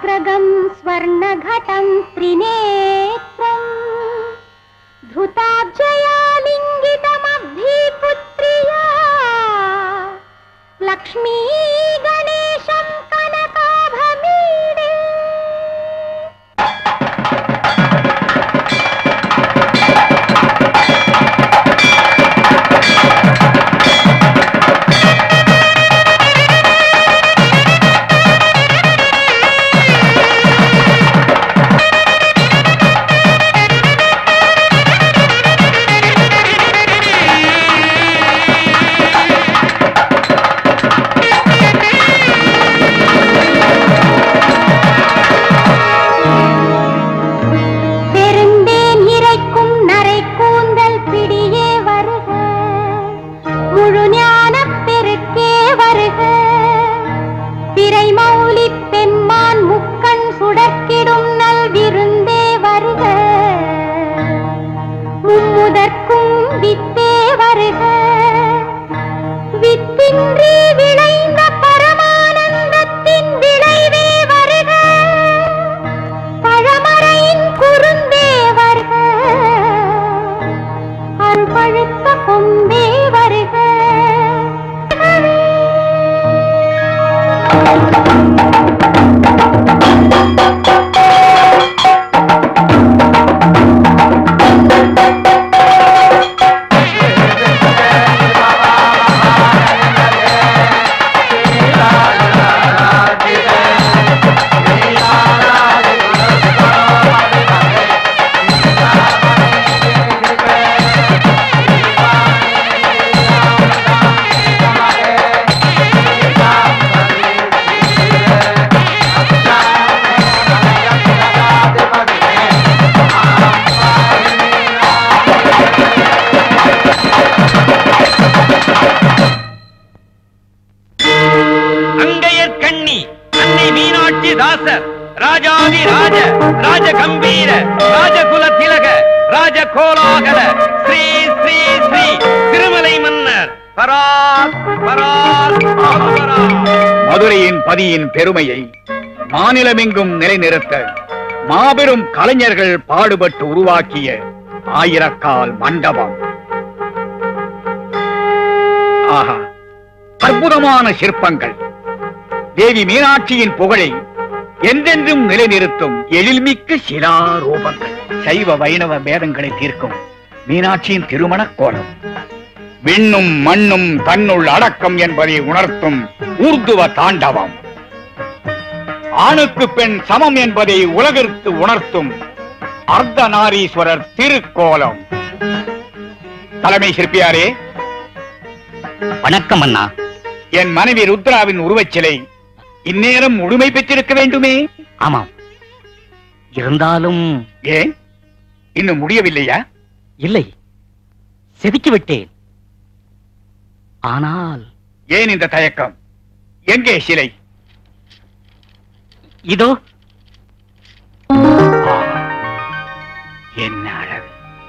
साग्रगं स्वर्णघटं त्रिनेत्रम् धृताब्जया लिङ्गितमब्धिपुत्र्या लक्ष्मी गणेशं कनकाभमीडे பெருந்தேன் இறைக்கும் நரை கூந்தல் பிடியே வருக முழு ஞானப் பெருக்கே வருக பிறை மௌலி பெம்மான் முக்கண் சுடர்க்கிடும் நல் விருந்தே வருக மும்முதற்கும் வித்தே வருக வித்தின்றி விளைந்த பரமானந்தத்தின் விளைவே வருக பழமறையின் குறுந்தே வருக அருள்பழுத்த கொம்பே வருக அங்கையர் கண்ணி அன்னை மீனாட்சி தாசர் ராஜாதி ராஜ ராஜ கம்பீர ராஜகுல திலக ராஜ கோலாகல ஸ்ரீ ஸ்ரீ ஸ்ரீ திருமலை மன்னர் பராக் பராக் பராக் மதுரையின் பதியின் பெருமையை மாநிலமெங்கும் நிலைநிறுத்த மாபெரும் கலைஞர்கள் பாடுபட்டு உருவாக்கிய ஆயிரக்கால் மண்டபம் ஆஹா அற்புதமான சிற்பங்கள் தேவி மீனாட்சியின் புகழை என்றென்றும் நிலைநிறுத்தும் எழில்மிக்க சிலாரூபங்கள் சைவ வைணவ பேதங்களை தீர்க்கும் மீனாட்சியின் திருமணக் கோலம் விண்ணும் மண்ணும் தன்னுள் அடக்கம் என்பதை உணர்த்தும் ஊர்துவ தாண்டவம் ஆணுக்கு பெண் சமம் என்பதை உலகிற்கு உணர்த்தும் அர்த்தநாரீஸ்வரர் திருக்கோலம் தலைமை சிற்பியாரே வணக்கம் அண்ணா என் மனைவி ருத்ராவின் உருவச்சிலை இந்நேரம் முழுமை பெற்றிருக்க வேண்டுமே ஆமாம் இருந்தாலும் ஏன் இன்னும் முடியவில்லையா இல்லை செதுக்கி விட்டேன் ஆனால் ஏன் இந்த தயக்கம் எங்கே சிலை இதோ ஆ, என்ன அழகு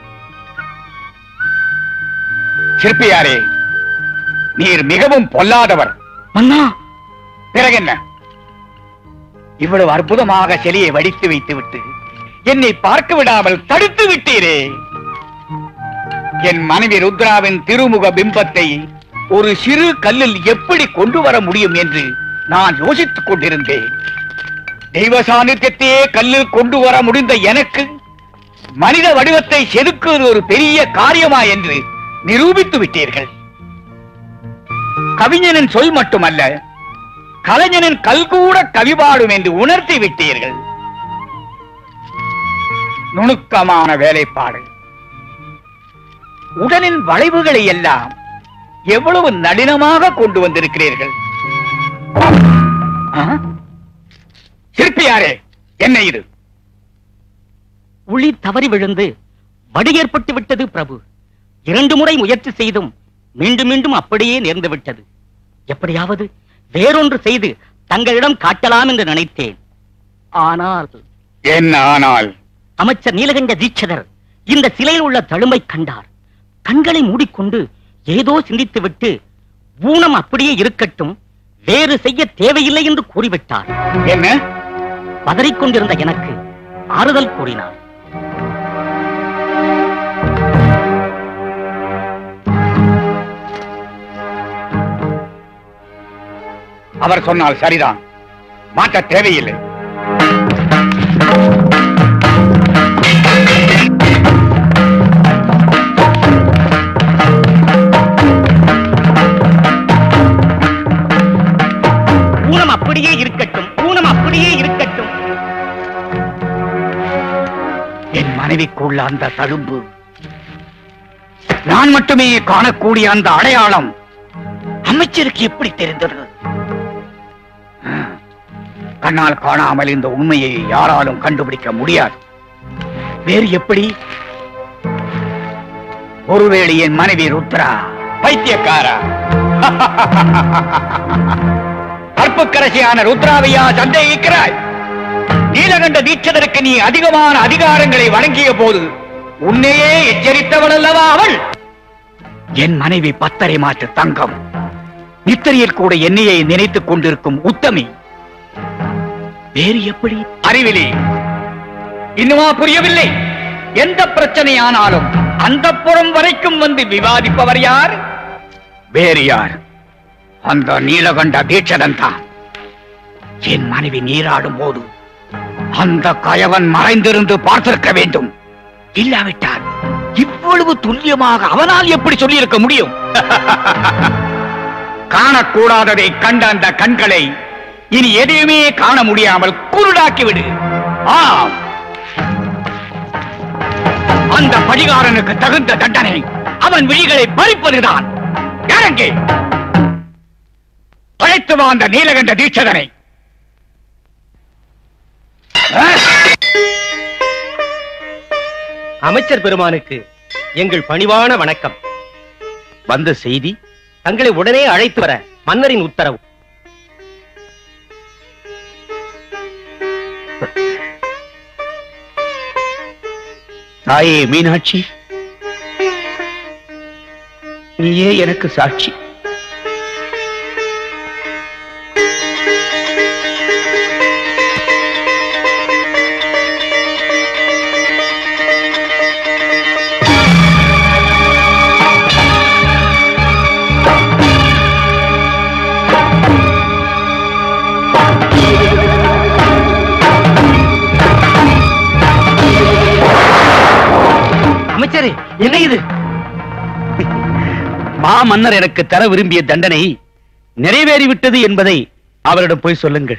சிற்பியாரே நீர் மிகவும் பொல்லாதவர் மன்னா பிறகென்ன இவ்வளவு அற்புதமாக சிலையை வடித்து வைத்துவிட்டு என்னை பார்க்க விடாமல் தடுத்து விட்டீரே என் மனைவி ருத்ராவின் திருமுக பிம்பத்தை ஒரு சிறு கல்லில் எப்படி கொண்டு வர முடியும் என்று நான் யோசித்துக் கொண்டிருந்தேன் தெய்வ சாநித்தியத்தையே கல்லில் கொண்டு வர முடிந்த எனக்கு மனித வடிவத்தை செதுக்குவது ஒரு பெரிய காரியமா என்று நிரூபித்து விட்டீர்கள் கவிஞனின் சொல் மட்டுமல்ல கலைஞனின் கல் கூட கவிபாடும் என்று உணர்த்தி விட்டீர்கள் நுணுக்கமான வேலைப்பாடு உடலின் வளைவுகளை எல்லாம் எவ்வளவு நளினமாக கொண்டு வந்திருக்கிறீர்கள் ஆ? சிற்பியாரே என்ன இது உளி தவறி விழுந்து வடு ஏற்பட்டு விட்டது பிரபு இரண்டு முறை முயற்சி செய்தும் மீண்டும் மீண்டும் அப்படியே நேர்ந்து விட்டது எப்படியாவது வேறொன்று செய்து தங்களிடம் காட்டலாம் என்று நினைத்தேன் ஆனால் என்ன ஆனால் அமைச்சர் நீலகண்ட தீட்சிதர் இந்த சிலையில் உள்ள தழும்பை கண்டார் கண்களை மூடிக்கொண்டு ஏதோ சிந்தித்துவிட்டு ஊனம் அப்படியே இருக்கட்டும் வேறு செய்ய தேவையில்லை என்று கூறிவிட்டார் என்ன பதறிக்கொண்டிருந்த எனக்கு ஆறுதல் கூறினார் அவர் சொன்னால் சரிதான் மாற்ற தேவையில்லை ஊனம் அப்படியே இருக்கட்டும் ஊனம் அப்படியே இருக்கட்டும் என் மனைவிக்குள்ள அந்த தழும்பு நான் மட்டுமே காணக்கூடிய அந்த அடையாளம் அமைச்சருக்கு எப்படி தெரிந்தது கண்ணால் காணாமல் இந்த உண்மையை யாராலும் கண்டுபிடிக்க முடியாது வேறு எப்படி ஒருவேளை என் மனைவி ருத்ரா பைத்தியக்காரா கற்புக்கரசியான ருத்ராவையா சந்தேகிக்கிறாய் நீலகண்ட தீட்சதருக்கு நீ அதிகமான அதிகாரங்களை வழங்கிய போது உன்னையே எச்சரித்தவள் அல்லவா அவள் என் மனைவி பத்தரை மாற்று தங்கம் நித்திரையில் கூட என்னையை நினைத்துக் கொண்டிருக்கும் உத்தமி வேறு எப்படி அறிவிலே இன்னுமா புரியவில்லை எந்த பிரச்சனையானாலும் அந்த புறம் வரைக்கும் வந்து விவாதிப்பவர் யார் வேறு யார் அந்த நீலகண்ட தீட்சதன் தான் என் மனைவி நீராடும் போது அந்த கயவன் மறைந்திருந்து பார்த்திருக்க வேண்டும் இல்லாவிட்டால் இவ்வளவு துல்லியமாக அவனால் எப்படி சொல்லியிருக்க முடியும் காணக்கூடாததை கண்ட அந்த கண்களை இனி எதையுமே காண முடியாமல் குருடாக்கிவிடு ஆம் அந்த பழிகாரனுக்கு தகுந்த தண்டனை அவன் விழிகளை பறிப்பதுதான் யாரங்கே அழைத்து வா அந்த நீலகண்ட தீட்சதனை ஆ? அமைச்சர் பெருமானுக்கு எங்கள் பணிவான வணக்கம் வந்த செய்தி தங்களை உடனே அழைத்து வர மன்னரின் உத்தரவு தாயே மீனாட்சி நீயே எனக்கு சாட்சி அமைச்சரே என்ன இது மா மன்னர் எனக்கு தர விரும்பிய தண்டனை நிறைவேறிவிட்டது என்பதை அவரிடம் போய் சொல்லுங்கள்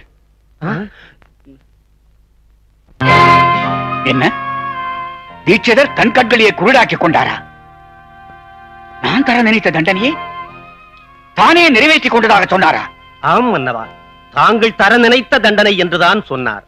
என்ன தீட்சிதர் தன் கண்களையே குருடாக்கிக் கொண்டாரா நான் தர நினைத்த தண்டனையை தானே நிறைவேற்றிக் கொண்டதாக சொன்னாரா ஆம் மன்னவா தாங்கள் தர நினைத்த தண்டனை என்றுதான் சொன்னார்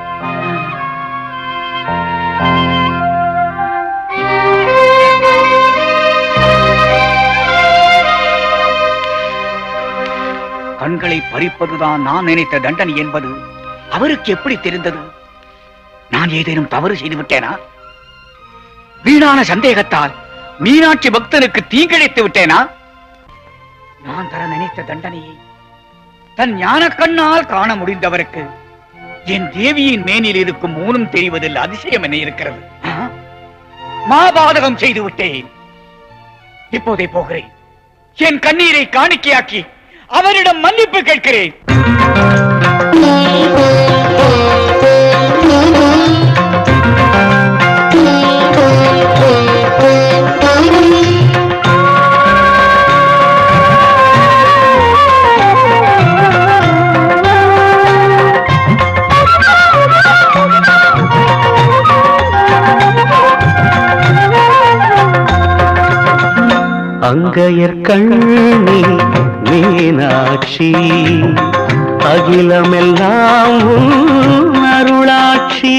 கண்களை பறிப்பதுதான் நான் நினைத்த தண்டனை என்பது அவருக்கு எப்படி தெரிந்தது நான் ஏதேனும் தவறு செய்து விட்டேனா வீணான சந்தேகத்தால் மீனாட்சி பக்தனுக்கு தீங்கிழைத்து விட்டேனா நான் தர நினைத்த தண்டனையை தன் ஞான கண்ணால் காண முடிந்தவருக்கு என் தேவியின் மேனில் இருக்கும் ஊனம் தெரிவதில் அதிசயம் என்ன இருக்கிறது ஆ? மாபாதகம் செய்து விட்டேன் இப்போதே போகிறேன் என் கண்ணீரை காணிக்கையாக்கி அவரிடம் மன்னிப்பு கேட்கிறேன் அங்கையர் கண்ணி மீனாட்சி அகிலமெல்லாம் உன் அருளாட்சி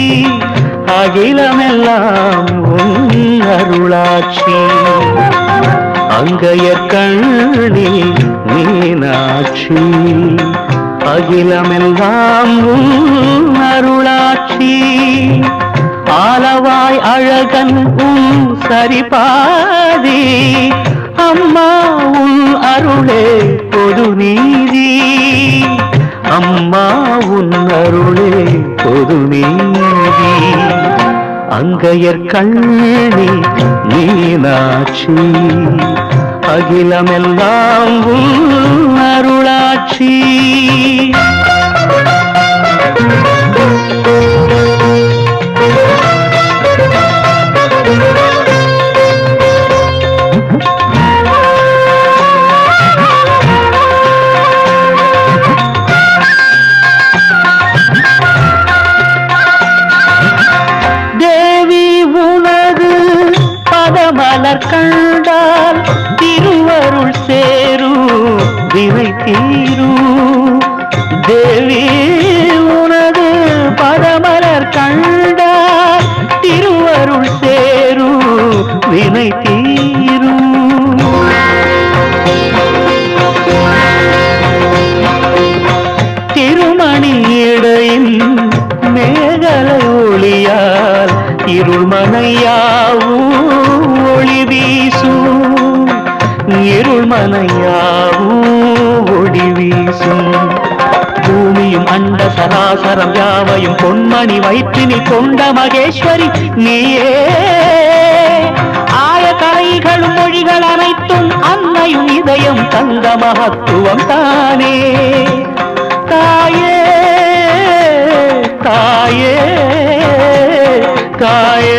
அகிலமெல்லாம் உன் அருளாட்சி அங்கையர் கண்ணி மீனாட்சி அகிலமெல்லாம் உன் அருளாட்சி ஆலவாய் அழகன் உன் சரிபாதி அம்மா உன் அருளே பொது நீதி அம்மா உன் அருளே நீதி அங்கையர் கண்ணி மீனாட்சி அகிலமெல்லாம் உன் அருளாட்சி தேவி உனது பதமலர் கண்டால் திருவருள் சேரும் வினை தீரும் தேவி உனது பதமலர் கண்டால் திருவருள் சேரும் வினை தீரும் திருமணி இடையின் மேகலை ஒளியால் இருள்மனையாவும் ஒளி வீசும் இருள்மனையாவும் ஒளி வீசும் பூமியும் அண்ட சராசரம் யாவையும் பொன்மணி வயிற்றினில் கொண்ட மகேஸ்வரி நீயே ஆய கலைகளும் மொழிகள் அனைத்தும் அன்னையும் இதயம் தந்த மகத்துவம் தானே தாயே தாயே தாயே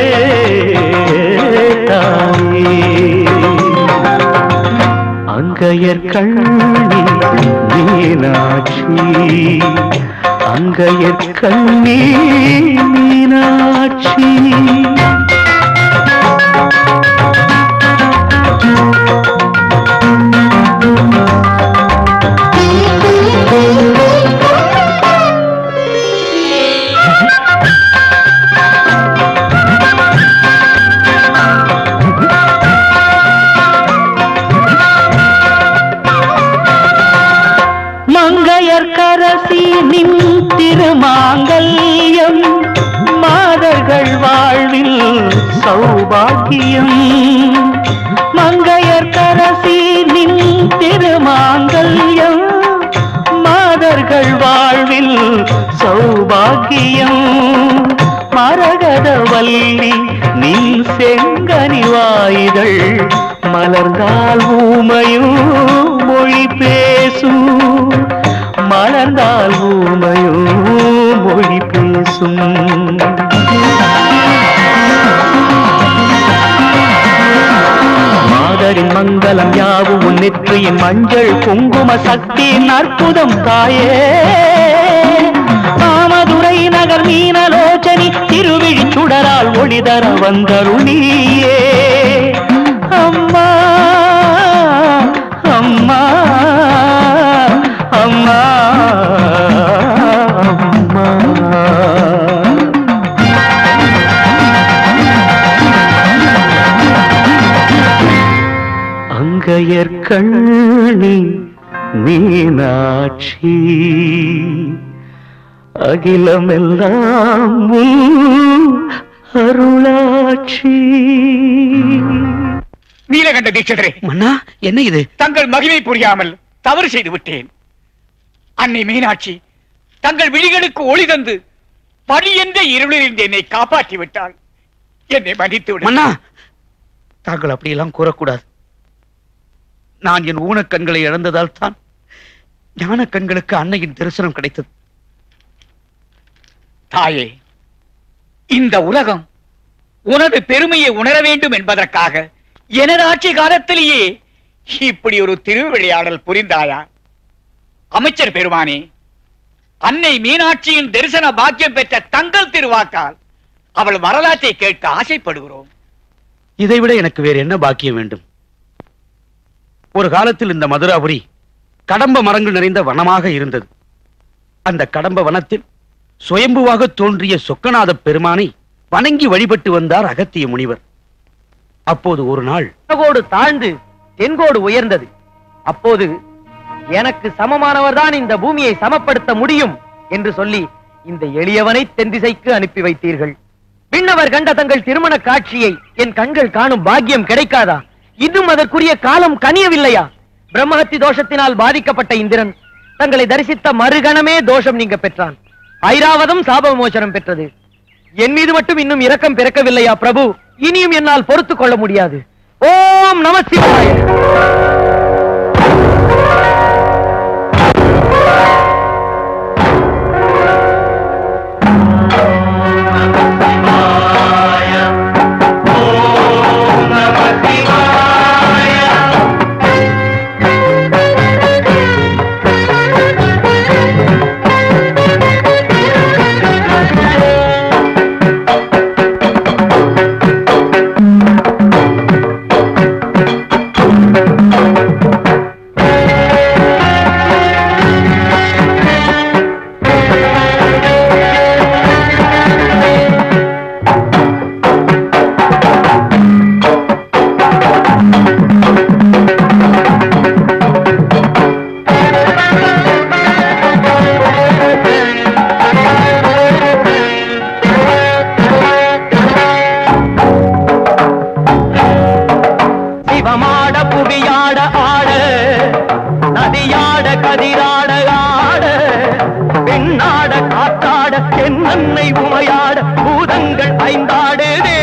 தாயே அங்கையர் கண்ணி மீனாட்சி அங்கையர் கண்ணி மீனாட்சி மங்கையர்கரசி நின் திருமாங்கல்யம் மாதர்கள் வாழ்வில் சௌபாக்கியம் மங்கையர்கரசி நின் திருமாங்கல்யம் மாதர்கள் வாழ்வில் சௌபாக்கியம் மரகதவல்லி நீ செங்கனி வாய்தள் மலர்ந்தால் ஊமையும் மொழி பேசும் மலர்ந்தால் ஊமையும் மொழி பேசும் மாதரின் மங்களம் யாவும் உன் நெற்றியின் மஞ்சள் குங்கும சக்தியின் அற்புதம் தாயே மாமதுரை நகர் மீனலோச்சனி திருவிழி சுடரால் ஒளிதர வந்தருள் நீயே அம்மா அம்மா அம்மா அம்மா அங்கையர் கண்ணி மீனாட்சி அகிலமெல்லாம் உன் அருளாட்சி நீலகண்ட தீட்சிதரே மன்னா என்ன இது தங்கள் மகிமை புரியாமல் தவறு செய்து விட்டேன் அன்னை மீனாட்சி தங்கள் விழிகளுக்கு ஒளி தந்து பழி என்ற இருளிலிருந்து என்னை காப்பாற்றி விட்டாள் என்னை மன்னித்து விடு மன்னா தாங்கள் அப்படியெல்லாம் கூறக்கூடாது நான் என் ஊனக்கண்களை இழந்ததால் தான் ஞான கண்களுக்கு அன்னையின் தரிசனம் கிடைத்தது தாயே இந்த உலகம் உனது பெருமையை உணர வேண்டும் என்பதற்காக எனது ஆட்சி காலத்திலேயே இப்படி ஒரு திருவிளையாடல் புரிந்தாயா அமைச்சர் பெருமானே அன்னை மீனாட்சியின் தரிசன பாக்கியம் பெற்ற தங்கள் திருவாக்கால் அவள் வரலாற்றை கேட்க ஆசைப்படுகிறோம் இதைவிட எனக்கு வேறு என்ன பாக்கியம் வேண்டும் ஒரு காலத்தில் இந்த மதுராபுரி கடம்ப மரங்கள் நிறைந்த வனமாக இருந்தது அந்த கடம்ப வனத்தில் சுயம்புவாக தோன்றிய சொக்கநாத பெருமானை வணங்கி வழிபட்டு வந்தார் அகத்திய முனிவர் அப்போது ஒரு நாள் வடகோடு தாழ்ந்து தென்கோடு உயர்ந்தது அப்போது எனக்கு சமமானவர்தான் இந்த பூமியை சமப்படுத்த முடியும் என்று சொல்லி இந்த எளியவனை தென் திசைக்கு அனுப்பி வைத்தீர்கள் விண்ணவர் கண்ட தங்கள் திருமண காட்சியை என் கண்கள் காணும் பாக்கியம் கிடைக்காதா இன்னும் அதற்குரிய காலம் கனியவில்லையா பிரம்மஹத்தி தோஷத்தினால் பாதிக்கப்பட்ட இந்திரன் தங்களை தரிசித்த மறுகணமே தோஷம் நீங்க பெற்றான் ஐராவதம் சாப விமோசனம் பெற்றது என் மீது மட்டும் இன்னும் இரக்கம் பிறக்கவில்லையா பிரபு இனியும் என்னால் பொறுத்துக் கொள்ள முடியாது ஓம் நம சிவாய சிவமாட புவியாட ஆட நதியாட கதிராட ஆட பெண்ணாட காத்தாட என் அன்னை உமையாட பூதங்கள் ஐந்தாடுதே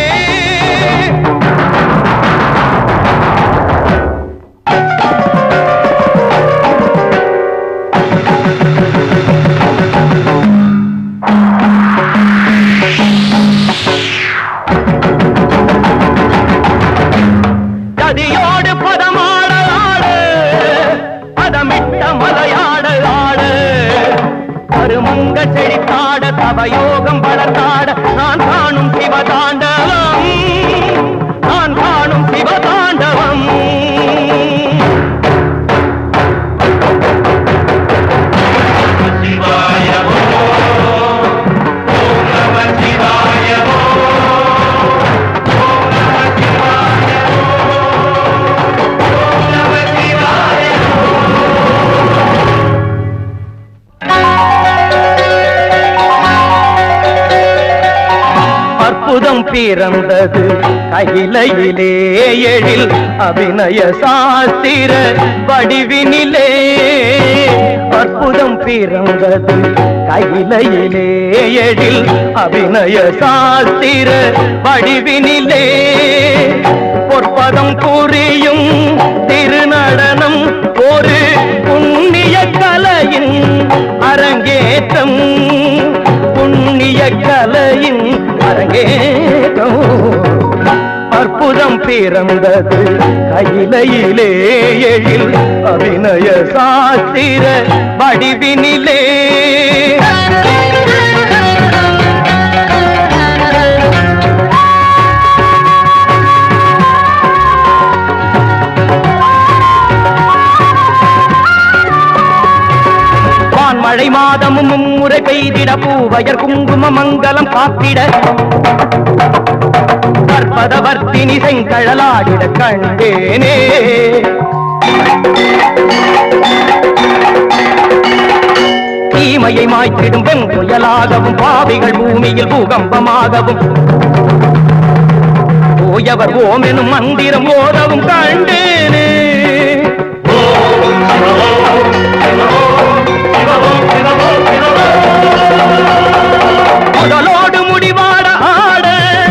கதியோடு பதமாட ஆடு பதமிட்ட மலையாட ஆடு கருமங்க செழித்தாட தவயோகம் வளர்த்தாட நான் காணும் சிவதாண்டவம் நான் காணும் சிவதாண்டவம் அற்புதம் பிறந்தது கையிலையிலே எழில் அபிநய சாஸ்திர வடிவினிலே அற்புதம் பிறந்தது கையிலையிலே எழில் அபிநய சாஸ்திர வடிவினிலே பொற்பதம் புரியும் திருநடனம் ஒரு புண்ணிய கலையின் அரங்கேற்றம் புண்ணிய கலையின் அரங்கேற்றம் அற்புதம் பிறந்தது கையிலையிலே எழில் அபிநய சாஸ்திர வடிவினிலே வான்மழை மாதமும் மும்முறை பெய்திட பூவயர் குங்கும மங்கலம் காத்திட கற்பதவர்த்தினி செங்கழலாடிட கண்டேனே தீமையை மாய்த்திடும் வெண் புயலாகவும் பாவிகள் பூமியில் பூகம்பமாகவும் போயவர் ஓம் எனும் மந்திரம் ஓதவும் கண்டேனே முதலோடு முடிவாட ஆட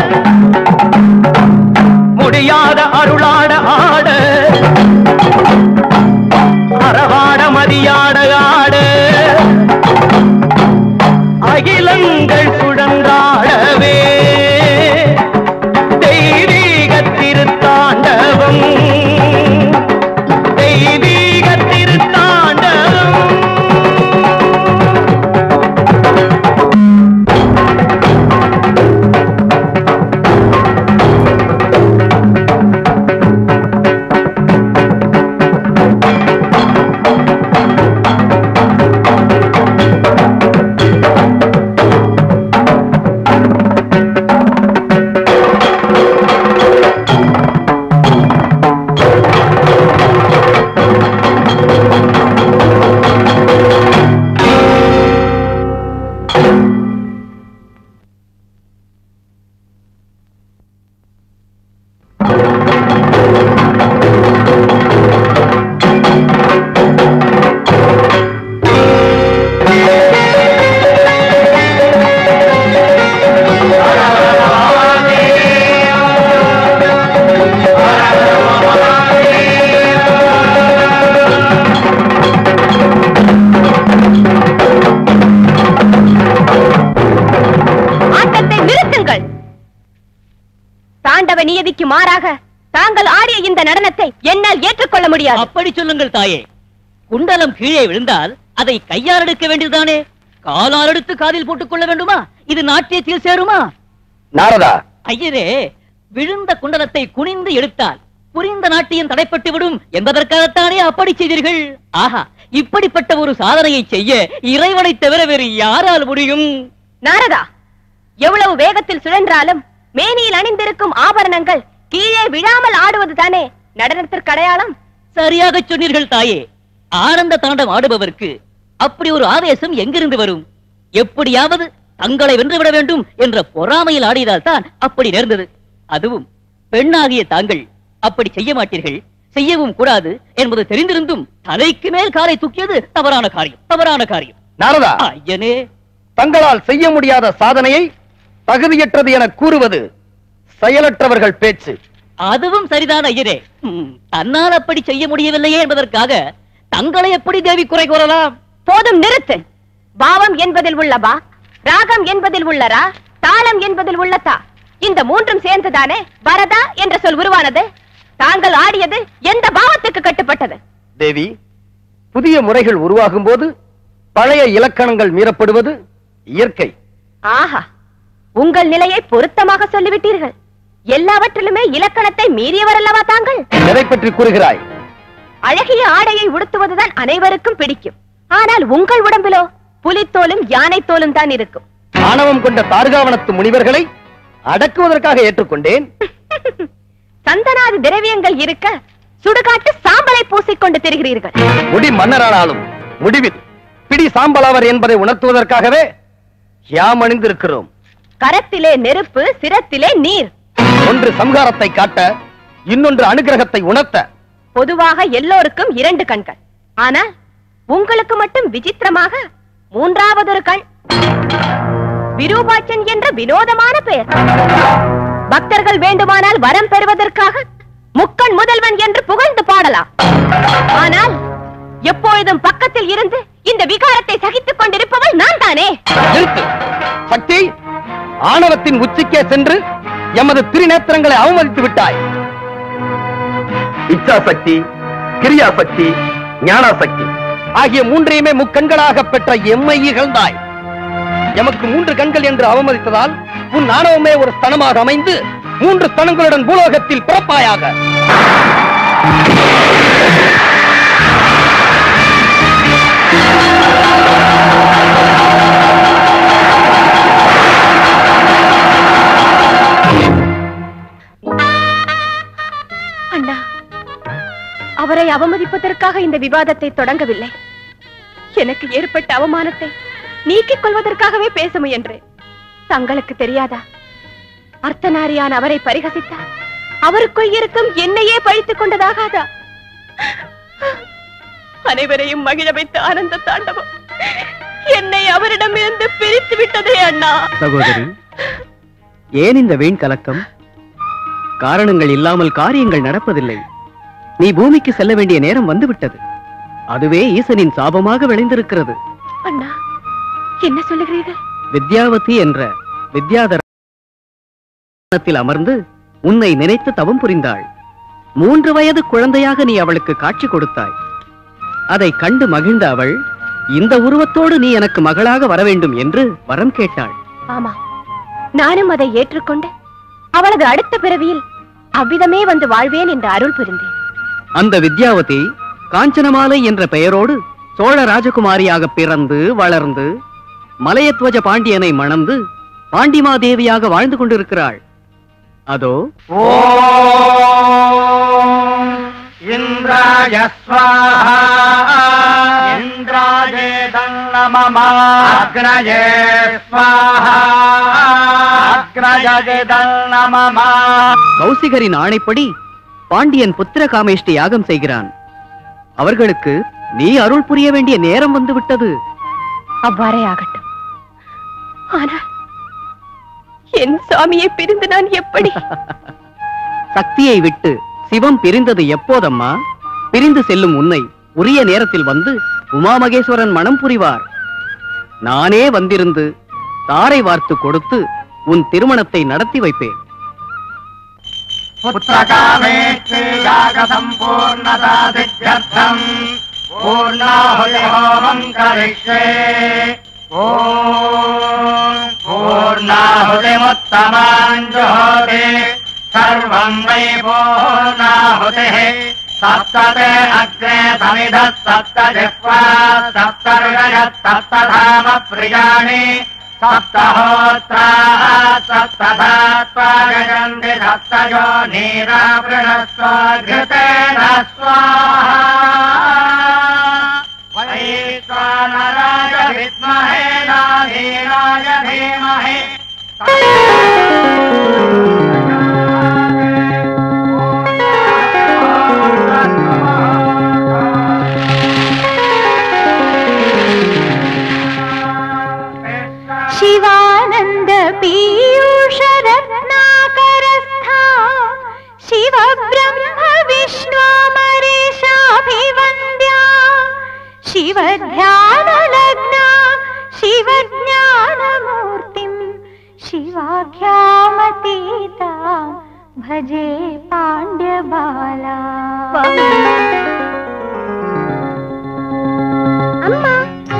முடியாத அருளாட ஆட அறவாட மதியாட ஆட அகிலங்கள் சுழன்றாடவே தெய்வீக திருத்தாண்டவம் மாறாக தாங்கள் ஆடிய இந்த நடனத்தை என்னால் ஏற்றுக்கொள்ள முடியாது அப்படி சொல்லுங்கள் தாயே குண்டலம் கீழே விழுந்தால் அதை கையால் எடுக்க வேண்டியதுதானே காலால் எடுத்து காதில் போட்டுக் கொள்ள வேண்டுமா இது நாட்டியத்தில் சேருமா நாரதா ஐயரே விழுந்த குண்டலத்தை குனிந்து எடுத்தால் புரிந்த நாட்டியம் தடைப்பட்டு விடும் என்பதற்காகத்தானே அப்படி செய்தீர்கள் ஆஹா இப்படிப்பட்ட ஒரு சாதனையை செய்ய இறைவனை தவிர வேறு யாரால் முடியும் நாரதா எவ்வளவு வேகத்தில் சுழன்றாலும் மேனியில் அணிந்திருக்கும் ஆபரணங்கள் கீழே விழாமல் ஆடுவது தானே நடனத்திற்கு அடையாளம் சரியாக சொன்னீர்கள் தாயே ஆனந்த தாண்டம் ஆடுபவருக்கு அப்படி ஒரு ஆவேசம் எங்கிருந்து வரும் எப்படியாவது தங்களை வென்றுவிட வேண்டும் என்ற பொறாமையில் ஆடியதால் தான் அப்படி நேர்ந்தது அதுவும் பெண்ணாகிய தாங்கள் அப்படி செய்ய மாட்டீர்கள் செய்யவும் கூடாது என்பது தெரிந்திருந்தும் தலைக்கு மேல் காலை தூக்கியது தவறான காரியம் தவறான காரியம் நாரதா ஐயனே தங்களால் செய்ய முடியாத சாதனையை தகுதியற்றது என கூறுவது செயலற்றவர்கள் பேச்சு அதுவும் சரிதான் ஐயரே ம், தன்னால் அப்படி செய்ய முடியவில்லையே என்பதற்காக தங்களை எப்படி தேவி குறை கூறலாம் போதும் நிறுத்து பாவம் என்பதில் உள்ள பா ராகம் என்பதில் உள்ள ரா தாளம் என்பதில் உள்ள தா இந்த மூன்றும் சேர்ந்துதானே பரதா என்ற சொல் உருவானது தாங்கள் ஆடியது எந்த பாவத்துக்கு கட்டுப்பட்டது தேவி புதிய முறைகள் உருவாகும் போது பழைய இலக்கணங்கள் மீறப்படுவது இயற்கை ஆஹா உங்கள் நிலையை பொருத்தமாக சொல்லிவிட்டீர்கள் எல்லாவற்றிலுமே இலக்கணத்தை மீறியவர் அல்லவா தாங்கள் எதை பற்றி கூறுகிறாய் அழகிய ஆடையை உடுத்துவதுதான் அனைவருக்கும் பிடிக்கும் ஆனால் உங்கள் உடம்பிலோ புலித்தோலும் யானை தோலும் தான் இருக்கும் ஆணவம் கொண்ட தார்காவனத்து முனிவர்களை அடக்குவதற்காக ஏற்றுக்கொண்டேன் சந்தனாதி திரவியங்கள் இருக்க சுடுகாட்டு சாம்பலை பூசிக்கொண்டு திரிகிறீர்கள் முடி மன்னரானாலும் முடிவில் பிடி சாம்பலாவர் என்பதை உணர்த்துவதற்காகவே யாம் அணிந்திருக்கிறோம் கரத்திலே நெருப்பு சிரத்திலே நீர் ஒன்று சம்ஹாரத்தை காட்ட இன்னொன்று அனுகிரகத்தை உணர்த்த பொதுவாக எல்லோருக்கும் இரண்டு கண்கள் ஆனால் உங்களுக்கு மட்டும் விசித்திரமாக மூன்றாவதொரு கண் விரூபாட்சன் என்ற வினோதமான பெயர் பக்தர்கள் வேண்டுமானால் வரம் பெறுவதற்காக முக்கண் முதல்வன் என்று புகழ்ந்து பாடலாம் ஆனால் எப்பொழுதும் பக்கத்தில் இருந்து இந்த விகாரத்தை சகித்துக் கொண்டிருப்பவள் நான் தானே நிறுத்து சக்தி ஆணவத்தின் உச்சிக்கே சென்று எமது திருநேத்திரங்களை அவமதித்து விட்டாய் இச்சா சக்தி கிரியா சக்தி ஞானா சக்தி ஆகிய மூன்றையுமே முக்கண்களாக பெற்ற எம்மை இகழ்ந்தாய் எமக்கு மூன்று கண்கள் என்று அவமதித்ததால் உன் ஆணவமே ஒரு ஸ்தனமாக அமைந்து மூன்று ஸ்தனங்களுடன் பூலோகத்தில் பிறப்பாயாக அண்ணா அவரை அவமதிப்பதற்காக இந்த விவாதத்தை தொடங்கவில்லை எனக்கு ஏற்பட்ட அவமானத்தை நீக்கிக் கொள்வதற்காகவே பேச முயன்றேன் தங்களுக்கு தெரியாதா அர்த்தநாரியான் அவரை பரிகசித்தார் அவருக்குள் இருக்கும் என்னையே பழித்துக் கொண்டதாகாதா அனைவரையும் மகிழ வைத்த ஆனந்த தாண்டவம் என்னை அவரிடமிருந்து பிரித்து விட்டதே அண்ணா சகோதரி ஏன் இந்த வீண் கலக்கம் காரணங்கள் இல்லாமல் காரியங்கள் நடப்பதில்லை நீ பூமிக்கு செல்ல வேண்டிய நேரம் வந்துவிட்டது அதுவே ஈசனின் சாபமாக விளைந்திருக்கிறது அண்ணா என்ன சொல்லுகிறீர்கள் வித்யாவதி என்ற வித்யாதர அமர்ந்து உன்னை நினைத்து தவம் புரிந்தாள் மூன்று வயது குழந்தையாக நீ அவளுக்கு காட்சி கொடுத்தாய் அதை கண்டு மகிழ்ந்த அவள் இந்த உருவத்தோடு நீ எனக்கு மகளாக வர வேண்டும் என்று வரம் கேட்டாள் ஆமா நானும் அதை ஏற்றுக்கொண்டு அவளது அடுத்த பிறவியில் அவ்விதமே வந்து வாழ்வேன் என்று அருள் புரிந்தேன் அந்த வித்யாவதி காஞ்சனமாலை என்ற பெயரோடு சோழ ராஜகுமாரியாக பிறந்து வளர்ந்து மலையத்வஜ பாண்டியனை மணந்து பாண்டிமாதேவியாக வாழ்ந்து கொண்டிருக்கிறாள் அதோ இந்திராய ஸ்வாஹா இந்திராஜே தன்னமமா அக்னயே ஸ்வாஹா அக்னயே தன்னமமா கௌசிகரின் ஆணைப்படி பாண்டியன் புத்திர காமேஷ்டி யாகம் செய்கிறான் அவர்களுக்கு நீ அருள் புரிய வேண்டிய நேரம் வந்து விட்டது அவ்வாறே ஆகட்டும் ஆனால் என் சாமியை பிரிந்து நான் எப்படி சக்தியை விட்டு சிவம் பிரிந்தது எப்போதம்மா பிரிந்து செல்லும் உன்னை உரிய நேரத்தில் வந்து உமாமகேஸ்வரன் மனம் புரிவார் நானே வந்திருந்து தாரை வார்த்து கொடுத்து உன் திருமணத்தை நடத்தி வைப்பேன் पुत्रकामेष्टि यागसम्पूर्णता सिद्ध्यर्थम् पूर्णाहुतिहोमम् करिष्ये ॐ पूर्णाहुतिमुत्तमाम् जुहोति सर्वम् वै पूर्णाहुतिः सप्तते अग्रे समिधः सप्त जिह्वा सप्त ऋषयः सप्तधाम प्रियाणि सप्तहोत्रा सप्तधात्वागन्ति सप्तयो नीरावृणस्व घृतेन स्वाहा वैश्वानराय विद्महे नाधीराय धीमहि शिवानन्द पीयूष रत्नाकरस्था शिव ब्रह्म विष्णुमरेशाभिवन्द्या शिव ध्यानलग्ना शिव ज्ञानमूर्तिम् शिवाख्यामतीता भजे पाण्ड्यबाला अम्मा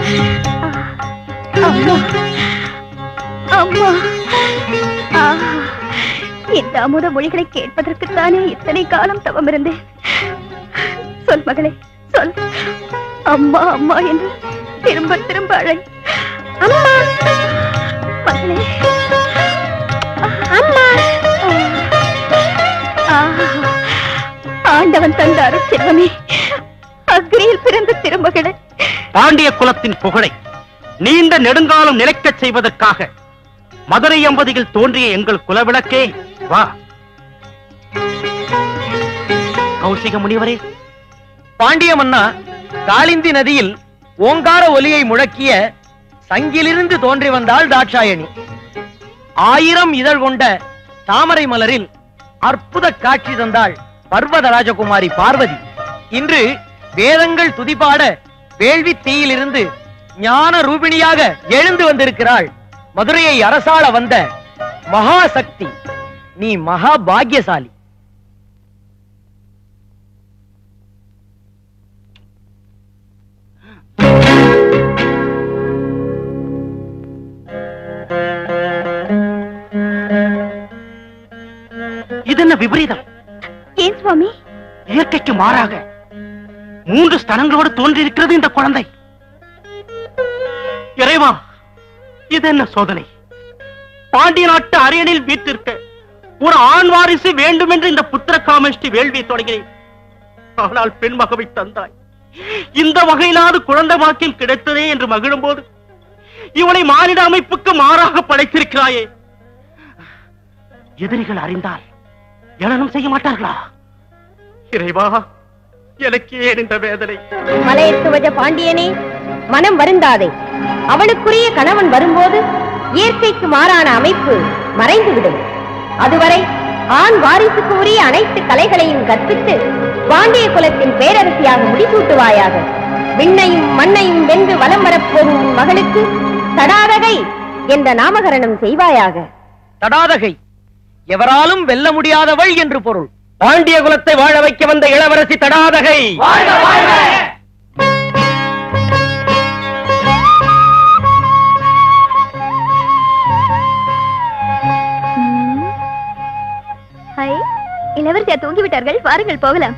அம்மா அம்மா ஆ, இந்த அமுத மொழிகளை கேட்பதற்குத்தானே இத்தனை காலம் தவம் இருந்தேன் சொல் மகளே சொல் அம்மா அம்மா என்று திரும்ப திரும்ப அழை அம்மா மகளே அம்மா ஆ, ஆண்டவன் தந்த அருட்செல்வமே அக்னியில் பிறந்த திருமகளே பாண்டிய குலத்தின் புகழை நீண்ட நெடுங்காலம் நிலைக்கச் செய்வதற்காக மதுரை எம்பதியில் தோன்றிய எங்கள் குலவிளக்கே வா கௌசிக முனிவரே பாண்டிய மன்னா காளிந்தி நதியில் ஓங்கார ஒலியை முழக்கிய சங்கிலிருந்து தோன்றி வந்தாள் தாட்சாயணி ஆயிரம் இதழ் கொண்ட தாமரை மலரில் அற்புத காட்சி தந்தாள் பர்வத ராஜகுமாரி பார்வதி இன்று வேதங்கள் துதிபாட வேள்வி தீயிலிருந்து ஞான ரூபிணியாக எழுந்து வந்திருக்கிறாள் மதுரையை அரசாள வந்த மகாசக்தி நீ மகா பாக்கியசாலி இதென்ன விபரீதம் ஏன் சுவாமி இயற்கைக்கு மாறாக மூன்று ஸ்தனங்களோடு தோன்றியிருக்கிறது இந்த குழந்தை இறைவா இது என்ன சோதனை பாண்டிய நாட்டு அரியணில் வீட்டிருக்க ஒரு ஆண் வாரிசு வேண்டும் என்று இந்த புத்திர காமஷ்டி வேள்வியை தொடங்கினேன் ஆனால் பெண் மகவை தந்தாய் இந்த வகையிலாவது குழந்தை வாக்கியம் கிடைத்ததே என்று மகிழும் போது இவனை மானிட அமைப்புக்கு மாறாக படைத்திருக்கிறாயே எதிரிகள் அறிந்தால் எனனும் செய்ய மாட்டார்களா இறைவா எனக்கு ஏன் இந்த வேதனை மலையத்துவஜ பாண்டியனே மனம் வருந்தாதே அவளுக்குரிய கணவன் வரும்போது இயற்கைக்கு மாறான அமைப்பு மறைந்துவிடும் அதுவரை ஆண் வாரிசுக்கு உரிய அனைத்து கலைகளையும் கற்பித்து பாண்டிய குலத்தின் பேரரசியாக முடிசூட்டுவாயாக விண்ணையும் மண்ணையும் வென்று வலம் வரப்போகும் உன் மகளுக்கு தடாதகை என்ற நாமகரணம் செய்வாயாக தடாதகை எவராலும் வெல்ல முடியாதவள் என்று பொருள் பாண்டிய குலத்தை வாழ வைக்க வந்த இளவரசி தடாதகை ஹை இளவரசியா தூங்கி விட்டார்கள் வாருங்கள் போகலாம்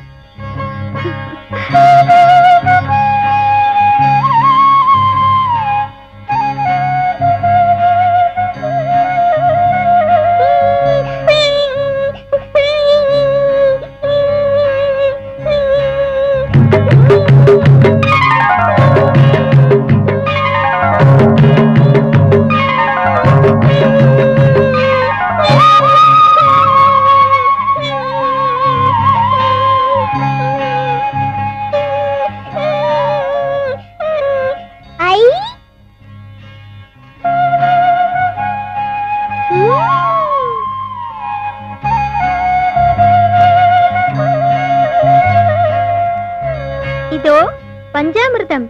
ஐ இதோ பஞ்சாமிர்தம்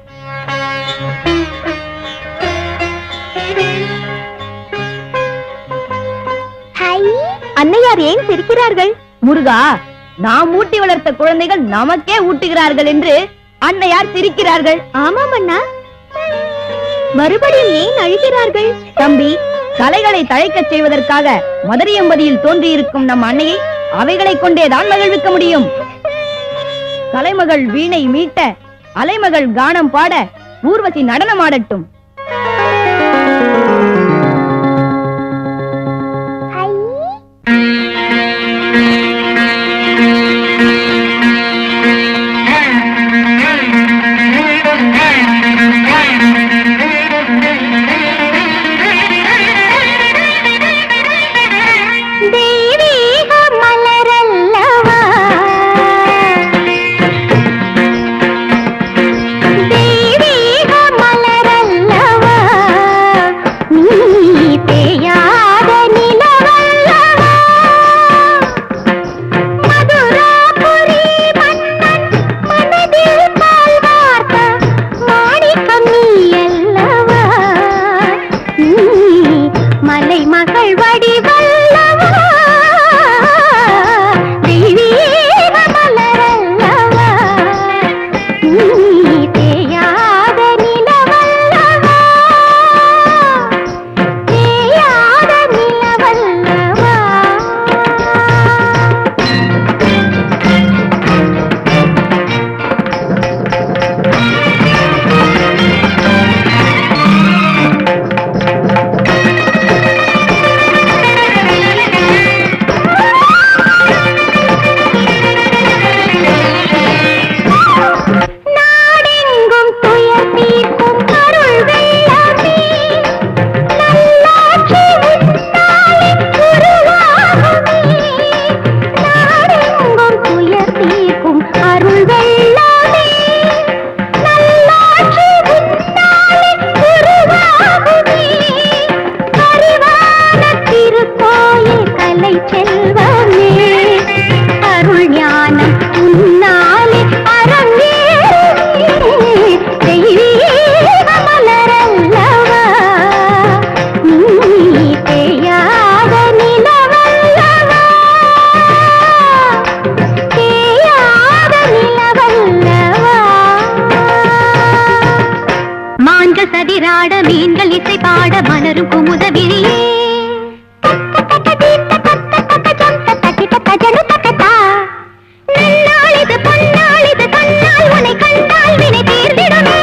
அன்னையார் ஏன் சிரிக்கிறார்கள் முருகா நாம் ஊட்டி வளர்த்த குழந்தைகள் நமக்கே ஊட்டுகிறார்கள் என்று அன்னையார் சிரிக்கிறார்கள் ஆமாம் அண்ணா மறுபடியும் ஏன் அழுகிறார்கள் தம்பி கலைகளை தழைக்கச் செய்வதற்காக மதுரையம்பதியில் தோன்றியிருக்கும் நம் அன்னையை அவைகளைக் கொண்டேதான் மகிழ்விக்க முடியும் கலைமகள் வீணை மீட்ட அலைமகள் கானம் பாட ஊர்வசி நடனமாடட்டும் தெய்வீக மலரல்லவா தெய்வீக மலரல்லவா நீ தேயாத நிலவல்லவா மதுராபுரி மன்னன் மனதில் பால் வார்த்த மாணிக்கம் நீ அல்லவா நீ மலை மகள் வடிவல்லவா தெய்வீக மலரல்லவா நீ தேயாத நிலவல்லவா தேயாத நிலவல்லவா நாடெங்கும் துயர் தீர்க்கும் அருள் வெள்ளமே நல்லாட்சி உன்னாலே உருவாகுமே நாடெங்கும் துயர் தீர்க்கும் அருள் வெள்ளமே நல்லாட்சி உன்னாலே உருவாகுமே அறிவான திருக்கோயில் கலை செல்வமே அருள் ஞானம் உன்னாலே அரங்கேறுமே தெய்வீக மலரல்லவா நீ தேயாத நிலவல்லவா தேயாத நிலவல்லவா மான்கள் சதிராட மீன்கள் இசை பாட மலரும் குமுத விழியே நன்னாளிது பொன்னாளிது கண்ணால் உன்னை கண்டால் வினை தீர்ந்திடுமே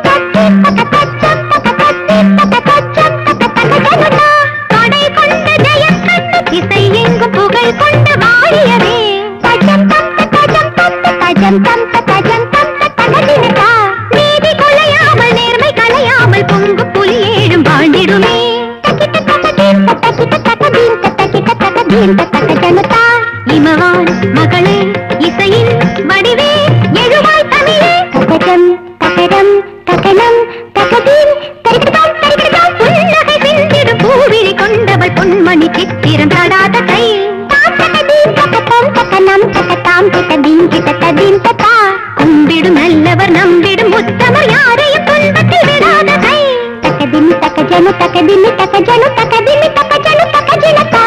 கடை கொண்ட ஜெயம் கண்டு இசை எங்கும் புகழ் கொண்டு வாழியவே தஜம் தந்த தஜம் தந்த தஜம் தந்த தஜம் தந்த தகதினதா நீதி கொலையாமல் நேர்மை கலையாமல் பொங்கு புலி ஏழும் வாழ்ந்திடுமே தக்கிட்ட தகதீம் தக்கிட்ட தகதீம் தக்கிட்ட தகதீம் தக்க ஜனதா இமவான் மகளே இசையின் வடிவே எழுவாய் தமிழே தகஜம் தகடம் தகனம் தகதீம் தரிக்கிட்டாம் தரிக்கிட்டாம் புன்னகை சிந்திடும் பூவிழி கொண்டவள் பொன்மணி சித்திரம் தடாத கை தாம் தகதீம் தகதம் தகனம் தகதாம் தகதீம் கிட்டதீம் தகா கும்பிடும் நல்லவர் நம்பிடும் உத்தமர் யாரையும் துன்பத்தில் விடாத கை தகதிமி தகஜனு தகதிமி தகஜனு தகதிமி தகஜனு தகஜனதா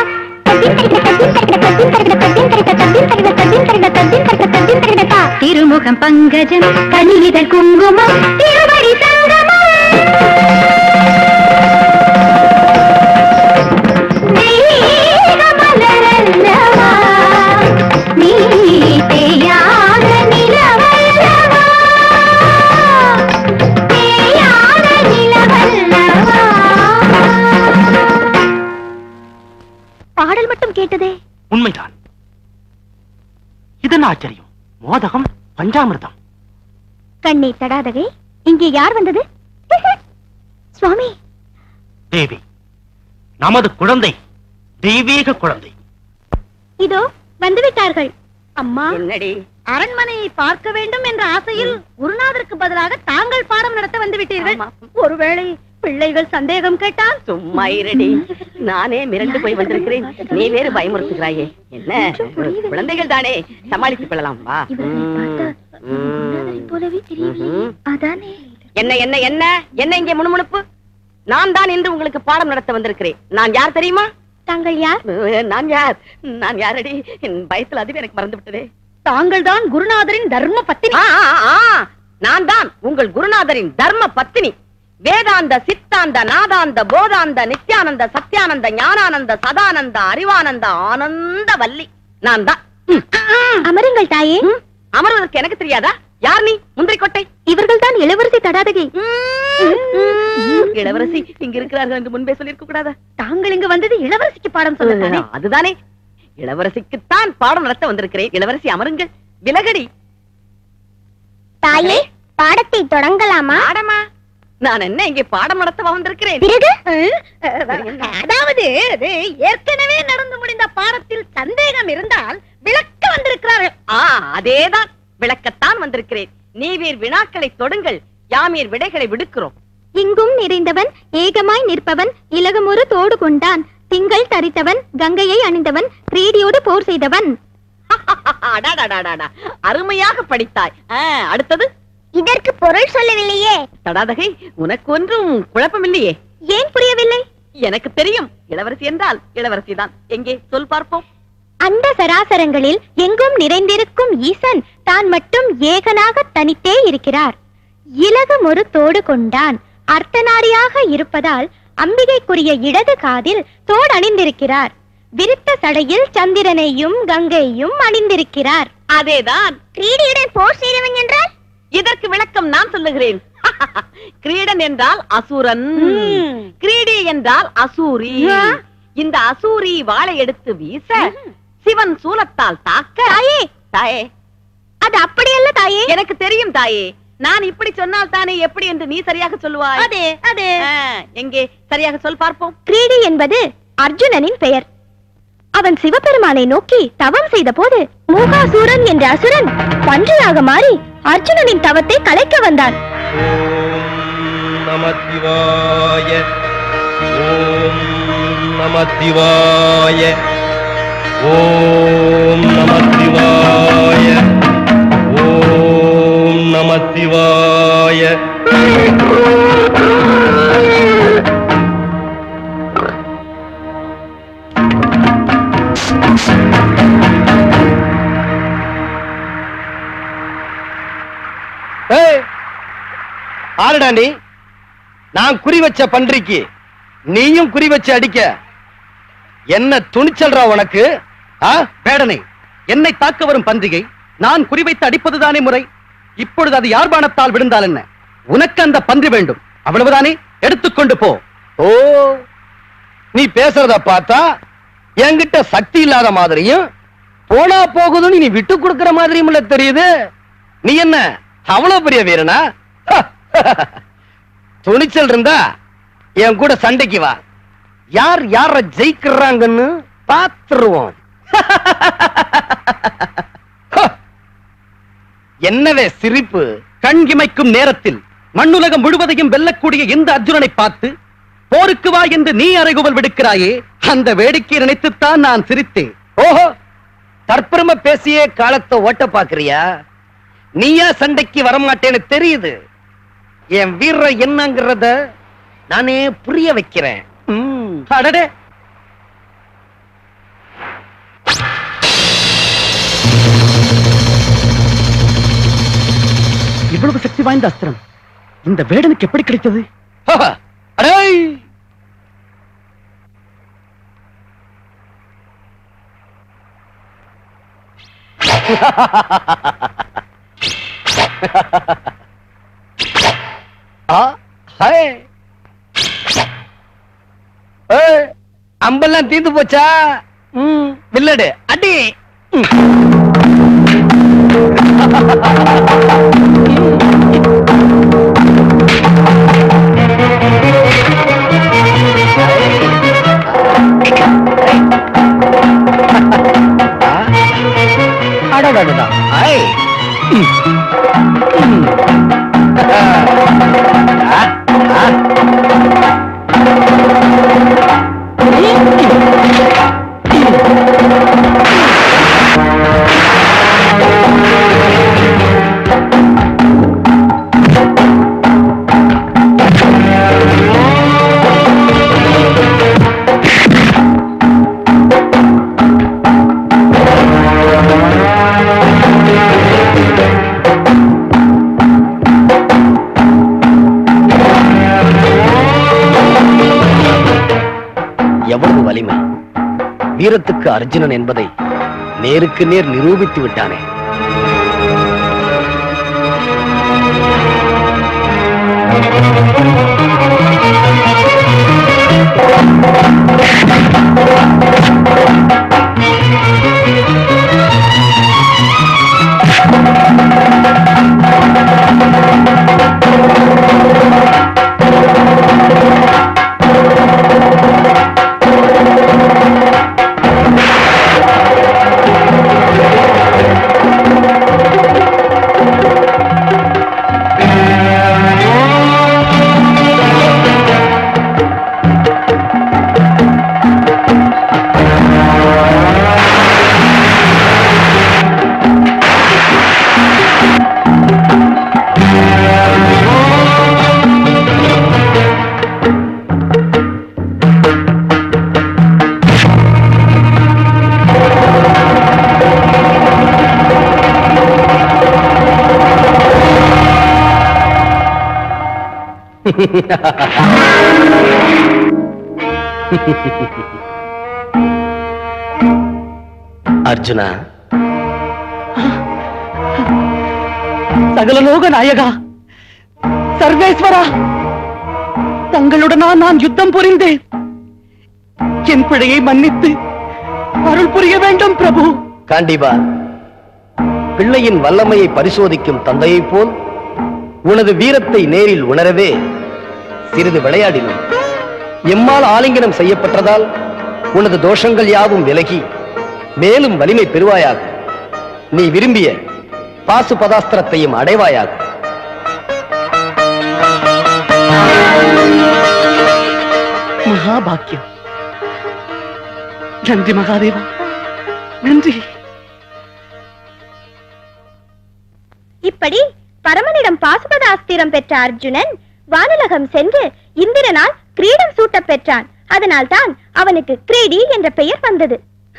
திருமுகம் பங்கஜம் கனிதழ் குங்குமம் திருவடி சங்கமம் தெய்வீக மலரல்லவா, நீ தேயாத நிலவல்லவா, தேயாத நிலவல்லவா. பாடல் மட்டும் கேட்டதே உண்மைதான் இதென்ன ஆச்சரியம் மோதகம் பஞ்சாமிர்தம் கண்ணை தடாதகை இங்கே யார் வந்தது சுவாமி தேவி நமது குழந்தை தெய்வீக குழந்தை இதோ வந்துவிட்டார்கள் அம்மா என்னடி அரண்மனையை பார்க்க வேண்டும் என்ற ஆசையில் குருநாதருக்கு பதிலாக தாங்கள் பாடம் நடத்த வந்து விட்டீர்கள் ஒருவேளை பிள்ளைகள் சந்தேகம் கேட்டால் சும்மா இருடி நானே மிரண்டு போய் வந்திருக்கிறேன் நீ வேறு பயமுறுத்துகிறாயே என்ன குழந்தைகள் தானே சமாளித்துக் கொள்ளலாம் வா ம். போலவே ம்ஹும். அதானே என்ன என்ன என்ன என்ன இங்கே முணுமுணுப்பு நான் தான் இன்று உங்களுக்கு பாடம் நடத்த வந்திருக்கிறேன் நான் யார் தெரியுமா தாங்கள் யார் நான் யார் நான் யாரடி என் பயத்தில் அதுவே எனக்கு மறந்து விட்டதே தாங்கள் தான் குருநாதரின் தர்ம பத்தினி ஆ, ஆ, ஆ, நான் தான் உங்கள் குருநாதரின் தர்ம பத்தினி வேதாந்த சித்தாந்த நாதாந்த போதாந்த நித்யானந்த சத்யானந்த ஞானானந்த சதானந்த அறிவானந்த ஆனந்த வல்லி நான் தான் ம். அமருங்கள் தாயே ம், அமர்வதற்கு எனக்கு தெரியாதா யார் நீ முந்திரி கொட்டை இவர்கள் தான் இளவரசி தடாதகை இளவரசி இங்க இருக்கிறார்கள் என்று முன்பே சொல்லிருக்க கூடாதா தாங்கள் இங்கு வந்தது இளவரசிக்கு பாடம் சொல்லத்தானே அதுதானே இளவரசிக்குத்தான் பாடம் நடத்த வந்திருக்கிறேன் இளவரசி அமருங்கள் விலகடி தாயே பாடத்தை தொடங்கலாமா பாடமா நான் என்ன இங்கே பாடம் நடத்தவா வந்திருக்கிறேன் பிறகு அதாவது அது ஏற்கனவே நடந்து முடிந்த பாடத்தில் சந்தேகம் இருந்தால் விளக்க வந்திருக்கிறார்கள் ஆ அதேதான் விளக்கத்தான் வந்திருக்கிறேன் நீவீர் வினாக்களை தொடுங்கள் யாமீர் விடைகளை விடுக்கிறோம் இங்கும் நிறைந்தவன் ஏகமாய் நிற்பவன் இலகமொரு தோடு கொண்டான் திங்கள் தரித்தவன் கங்கையை அணிந்தவன் கிரீடியோடு போர் செய்தவன் அடாடாடாடாடா அருமையாக படித்தாய் ஆ, அடுத்தது இதற்கு பொருள் சொல்லவில்லையே தடாதகை உனக்கு ஒன்றும் குழப்பமில்லையே ஏன் புரியவில்லை எனக்கு தெரியும் இளவரசி என்றால் இளவரசி தான் எங்கே சொல் பார்ப்போம் அந்த சராசரங்களில் எங்கும் நிறைந்திருக்கும் ஈசன் தான் மட்டும் ஏகனாக தனித்தே இருக்கிறார் இலகம் ஒரு தோடு கொண்டான் அர்த்தநாரியாக இருப்பதால் அம்பிகைக்குரிய இடது காதில் தோடு அணிந்திருக்கிறார் விருத்த சடையில் சந்திரனையும் கங்கையும் அணிந்திருக்கிறார் அதேதான் கிரீடியுடன் போர் செய்தவன் என்றால் இதற்கு விளக்கம் நான் சொல்லுகிறேன் கிரீடன் என்றால் அசுரன் ம். கிரீடி என்றால் அசூரி ஆ. இந்த அசூரி வாளை எடுத்து வீச சிவன் சூலத்தால் தாக்க தாயே தாயே அது அப்படியல்ல தாயே எனக்கு தெரியும் தாயே நான் இப்படி சொன்னால் தானே எப்படி என்று நீ சரியாக சொல்லுவாய் அது அது ஆ, எங்கே சரியாக சொல் பார்ப்போம் கிரீடி என்பது அர்ஜுனனின் பெயர் அவன் சிவபெருமானை நோக்கி தவம் செய்த போது மூகாசூரன் என்ற அசுரன் பன்றியாக மாறி அர்ஜுனனின் தவத்தை கலைக்க வந்தான் நமசிவாய ஓம் நமசிவாய ஓம் நமசிவாய ஓம் நமசிவாய ஆறுடா நீ நான் குறி வச்ச பன்றிக்கு நீயும் குறி வச்சு அடிக்க என்ன துணிச்சல்றா உனக்கு ஆ? வேடனே என்னை தாக்க வரும் பன்றிகை நான் குறிவைத்து அடிப்பதுதானே முறை இப்பொழுது அது யார் பாணத்தால் விழுந்தால் என்ன உனக்கு அந்த பன்றி வேண்டும் அவ்வளவுதானே எடுத்துக்கொண்டு போ ஓ நீ பேசுறத பார்த்தா என்கிட்ட சக்தி இல்லாத மாதிரியும் போனா போகுதுன்னு நீ விட்டு கொடுக்கிற மாதிரியும் இல்ல தெரியுது நீ என்ன அவ்வளவு பெரிய வீரனா துணிச்சல் இருந்தா என் கூட சண்டைக்கு வா யார் யார ஜெயிக்கிறாங்கன்னு பாத்துருவோம் என்னவே சிரிப்பு கண் இமைக்கும் நேரத்தில் மண்ணுலகம் முழுவதையும் வெல்லக்கூடிய இந்த அர்ஜுனனை பார்த்து போருக்கு வா என்று நீ அறைகுவல் விடுக்கிறாயே அந்த வேடிக்கை நினைத்துத்தான் நான் சிரித்தேன் ஓஹோ தற்பெருமை பேசியே காலத்தை ஓட்ட பாக்குறியா நீயா சண்டைக்கு வரமாட்டேன்னு தெரியுது என் வீர என்னங்கிறத நானே புரிய வைக்கிறேன் ம். அடடே இவ்வளவு சக்தி வாய்ந்த அஸ்திரம் இந்த வேடனுக்கு எப்படி கிடைத்தது ஹஹ. அடேய் ஆ, ஹே. ஏய், அம்பெல்லாம் தீந்து போச்சா ம், வில்லடு அடி ம். அடடடடா. ஐ. ம். ம். ஆ, ஆ. எவ்வளவு வலிமை வீரத்துக்கு அர்ஜுனன் என்பதை நேருக்கு நேர் நிரூபித்து விட்டானே அர்ஜுனா சகலலோக நாயகா சர்வேஸ்வரா தங்களுடனா நான் யுத்தம் புரிந்தேன் என் பிழையை மன்னித்து அருள் புரிய வேண்டும் பிரபு காண்டிபா பிள்ளையின் வல்லமையை பரிசோதிக்கும் தந்தையைப் போல் உனது வீரத்தை நேரில் உணரவே சிறிது விளையாடினோம் எம்மால் ஆலிங்கனம் செய்யப்பட்டதால் உனது தோஷங்கள் யாவும் விலகி மேலும் வலிமை பெறுவாயாக நீ விரும்பிய பாசு பதாஸ்திரத்தையும் அடைவாயாக மகாபாக்கியம் நன்றி மகாதேவா நன்றி இப்படி பரமனிடம் பாசுபதாஸ்திரம் பெற்ற அர்ஜுனன் வானுலகம் சென்று இந்திரனால் கிரீடம் சூட்டப் பெற்றான் அதனால்தான் அவனுக்கு கிரீடி என்ற பெயர் வந்தது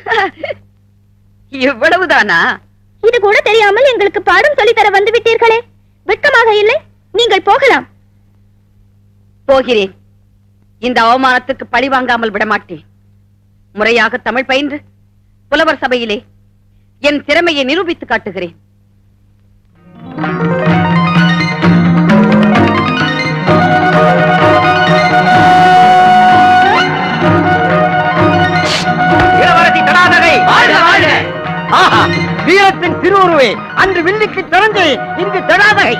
இவ்வளவுதானா இது கூட தெரியாமல் எங்களுக்கு பாடம் சொல்லித்தர வந்து விட்டீர்களே வெட்கமாக இல்லை நீங்கள் போகலாம் போகிறேன் இந்த அவமானத்துக்கு பழி வாங்காமல் விடமாட்டேன் முறையாக தமிழ் பயின்று புலவர் சபையிலே என் திறமையை நிரூபித்து காட்டுகிறேன் இளவரசி தடாதகை வாழ்க வாழ்க ஆஹா வீரத்தின் திருவுருவே அன்று வில்லிக்கு திறந்து இங்கு தடாதகை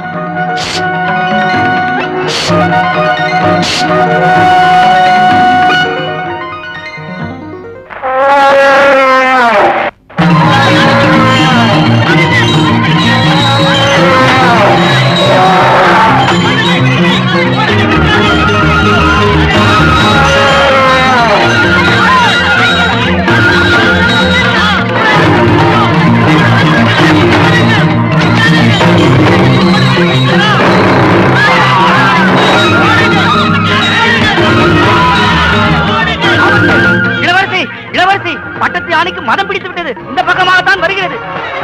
இளவரசி இளவரசி பட்டத்து யானைக்கு மதம் பிடித்து விட்டது இந்த பக்கமாகத்தான் வருகிறது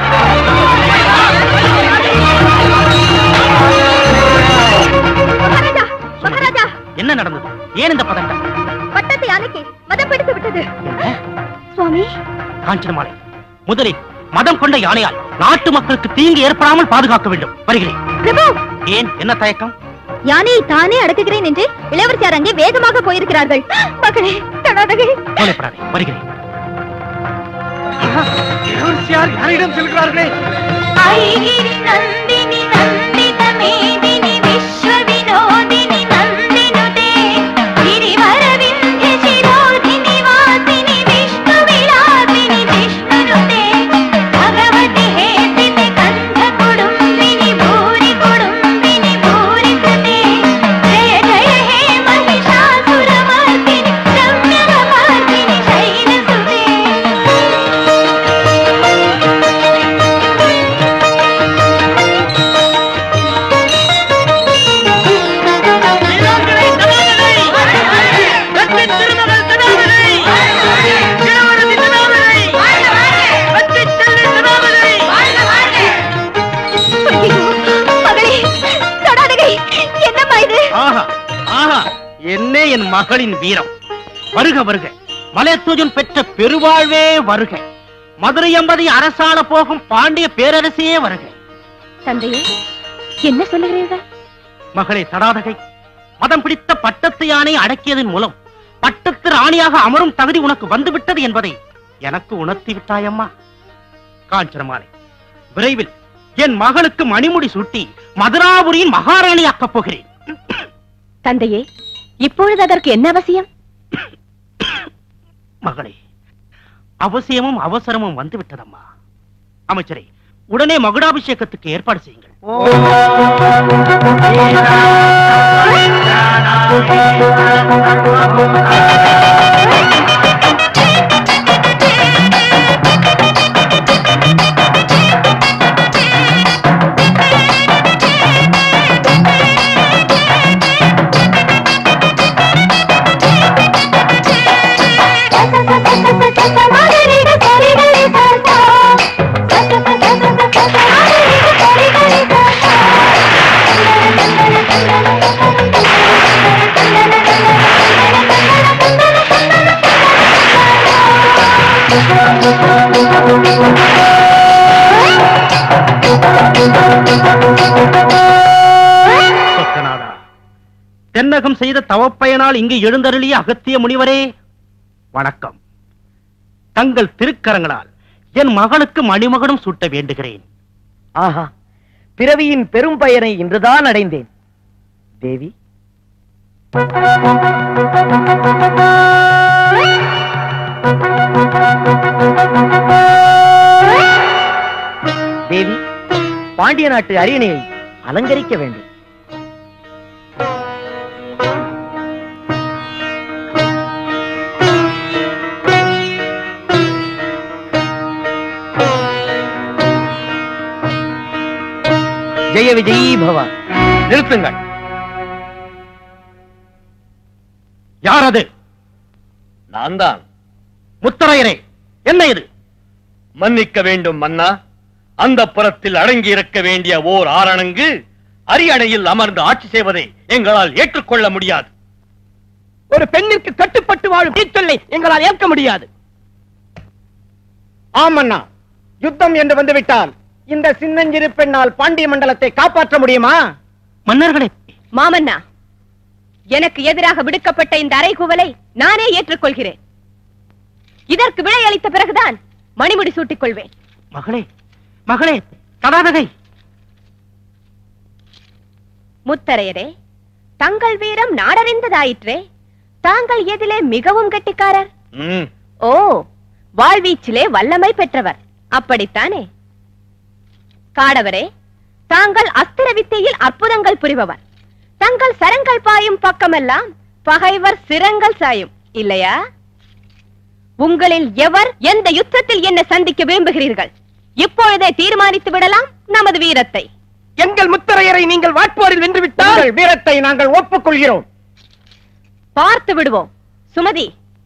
மகாராஜா மகாராஜா என்ன நடந்தது ஏன் இந்த பதட்டம் பட்டத்து யானைக்கு மதம் பிடித்து விட்டது சுவாமி காஞ்சனமாலை முதலில் மதம் கொண்ட யானையால் நாட்டு மக்களுக்கு தீங்கு ஏற்படாமல் பாதுகாக்க வேண்டும் வருகிறேன் பிரபு ஏன் என்ன தயக்கம் யானையை தானே அடக்குகிறேன் என்று இளவரசியார் அங்கே வேகமாக போயிருக்கிறார்கள் மகளே தடாதகை கவலைப்படாதே வருகிறேன் இளவரசியார் யாரிடம் செல்கிறார்களே ஐகிரி நந்தினி நந்தித மேதினி விஸ்வ வினோதினி நந்தினுதே ಗಿರಿವರ ವಿಂಧ್ಯ ಶಿರೋಧಿನಿ ವಾಸಿನಿ ವಿಷ್ಣು ವಿಲಾಸಿನಿ ವಿಷ್ಣುನುತೆ ಭಗವತಿ ಹೇಸಿತೆ ಕಂಠ ಕುಡುಂಬಿನಿ ಭೂರಿ ಕುಡುಂಬಿನಿ ಭೂರಿ ಕೃತೆ ಜಯ ಜಯ ಹೇ ಮಹಿಷಾಸುರ ಮರ್ದಿನಿ ರಮ್ಯರ ಮಾರ್ದಿನಿ ಶೈಲಸುತೆ ஐயோ, மகளே தொடாதகை என்னம்மா இது ஆஹா ஆஹா என்னே என் மகளின் வீரம் வருக வருக மலையத்துஜன் பெற்ற பெருவாழ்வே வருக மதுரை என்பதை அரசாள போகும் பாண்டிய பேரரசியே வருக தந்தையே என்ன சொல்லுகிறீர்கள் மகளே தடாதகை மதம் பிடித்த பட்டத்து யானை அடக்கியதன் மூலம் பட்டத்து ராணியாக அமரும் தகுதி உனக்கு வந்துவிட்டது என்பதை எனக்கு உணர்த்தி விட்டாயம்மா காஞ்சனமாலை விரைவில் என் மகளுக்கு மணிமுடி சூட்டி மதுராபுரியின் மகாராணியாக்கப் போகிறேன் தந்தையே இப்பொழுது அதற்கு என்ன அவசியம் மகளே அவசியமும் அவசரமும் வந்து விட்டதம்மா அமைச்சரே உடனே மகுடாபிஷேகத்துக்கு ஏற்பாடு செய்யுங்கள் சொக்கநாதா தென்னகம் செய்த தவப்பயனால் இங்கு எழுந்தருளிய அகத்திய முனிவரே வணக்கம் தங்கள் திருக்கரங்களால் என் மகளுக்கு மணிமகனும் சூட்ட வேண்டுகிறேன் ஆஹா பிறவியின் பெரும் பயனை இன்றுதான் அடைந்தேன் தேவி தேவி பாண்டிய நாட்டு அரியணையை அலங்கரிக்க வேண்டும் ஜெய விஜயீ பவ நிறுத்துங்கள் யார் அது நான் தான் முத்தரையரே என்ன இது மன்னிக்க வேண்டும் மன்னா அந்த புறத்தில் அடங்கி இருக்க வேண்டிய ஓர் ஆரணங்கு அரியணையில் அமர்ந்து ஆட்சி செய்வதை எங்களால் ஏற்றுக்கொள்ள முடியாது ஒரு பெண்ணிற்கு கட்டுப்பட்டு வாழும் தீச்சொல்லை எங்களால் ஏற்க முடியாது ஆமண்ணா யுத்தம் என்று வந்துவிட்டால் இந்த சின்னஞ்சிறு பெண்ணால் பாண்டிய மண்டலத்தை காப்பாற்ற முடியுமா மன்னர்களே மாமன்னா எனக்கு எதிராக விடுக்கப்பட்ட இந்த அறைகூவலை நானே ஏற்றுக்கொள்கிறேன் இதற்கு விடை அளித்த பிறகுதான் மணிமுடி சூட்டிக் கொள்வேன் மகளே மகளே தடாதகை முத்தரையரே தங்கள் வீரம் நாடறிந்ததாயிற்றே தாங்கள் எதிலே மிகவும் கெட்டிக்காரர் ம், ஓ வாழ்வீச்சிலே வல்லமை பெற்றவர் அப்படித்தானே காடவரே தாங்கள் அஸ்திர வித்தையில் அற்புதங்கள் புரிபவர் தங்கள் சரங்கள் பாயும் பக்கமெல்லாம் பகைவர் சிரங்கள் சாயும் இல்லையா உங்களில் எவர் எந்த யுத்தத்தில் என்ன சந்திக்க விரும்புகிறீர்கள் இப்பொழுதே தீர்மானித்து விடலாம் நமது வீரத்தை எங்கள் முத்தரையரை நீங்கள் வாட்போரில் வென்று விட்டால் வீரத்தை நாங்கள் ஒப்புக்கொள்கிறோம் பார்த்து விடுவோம் சுமதி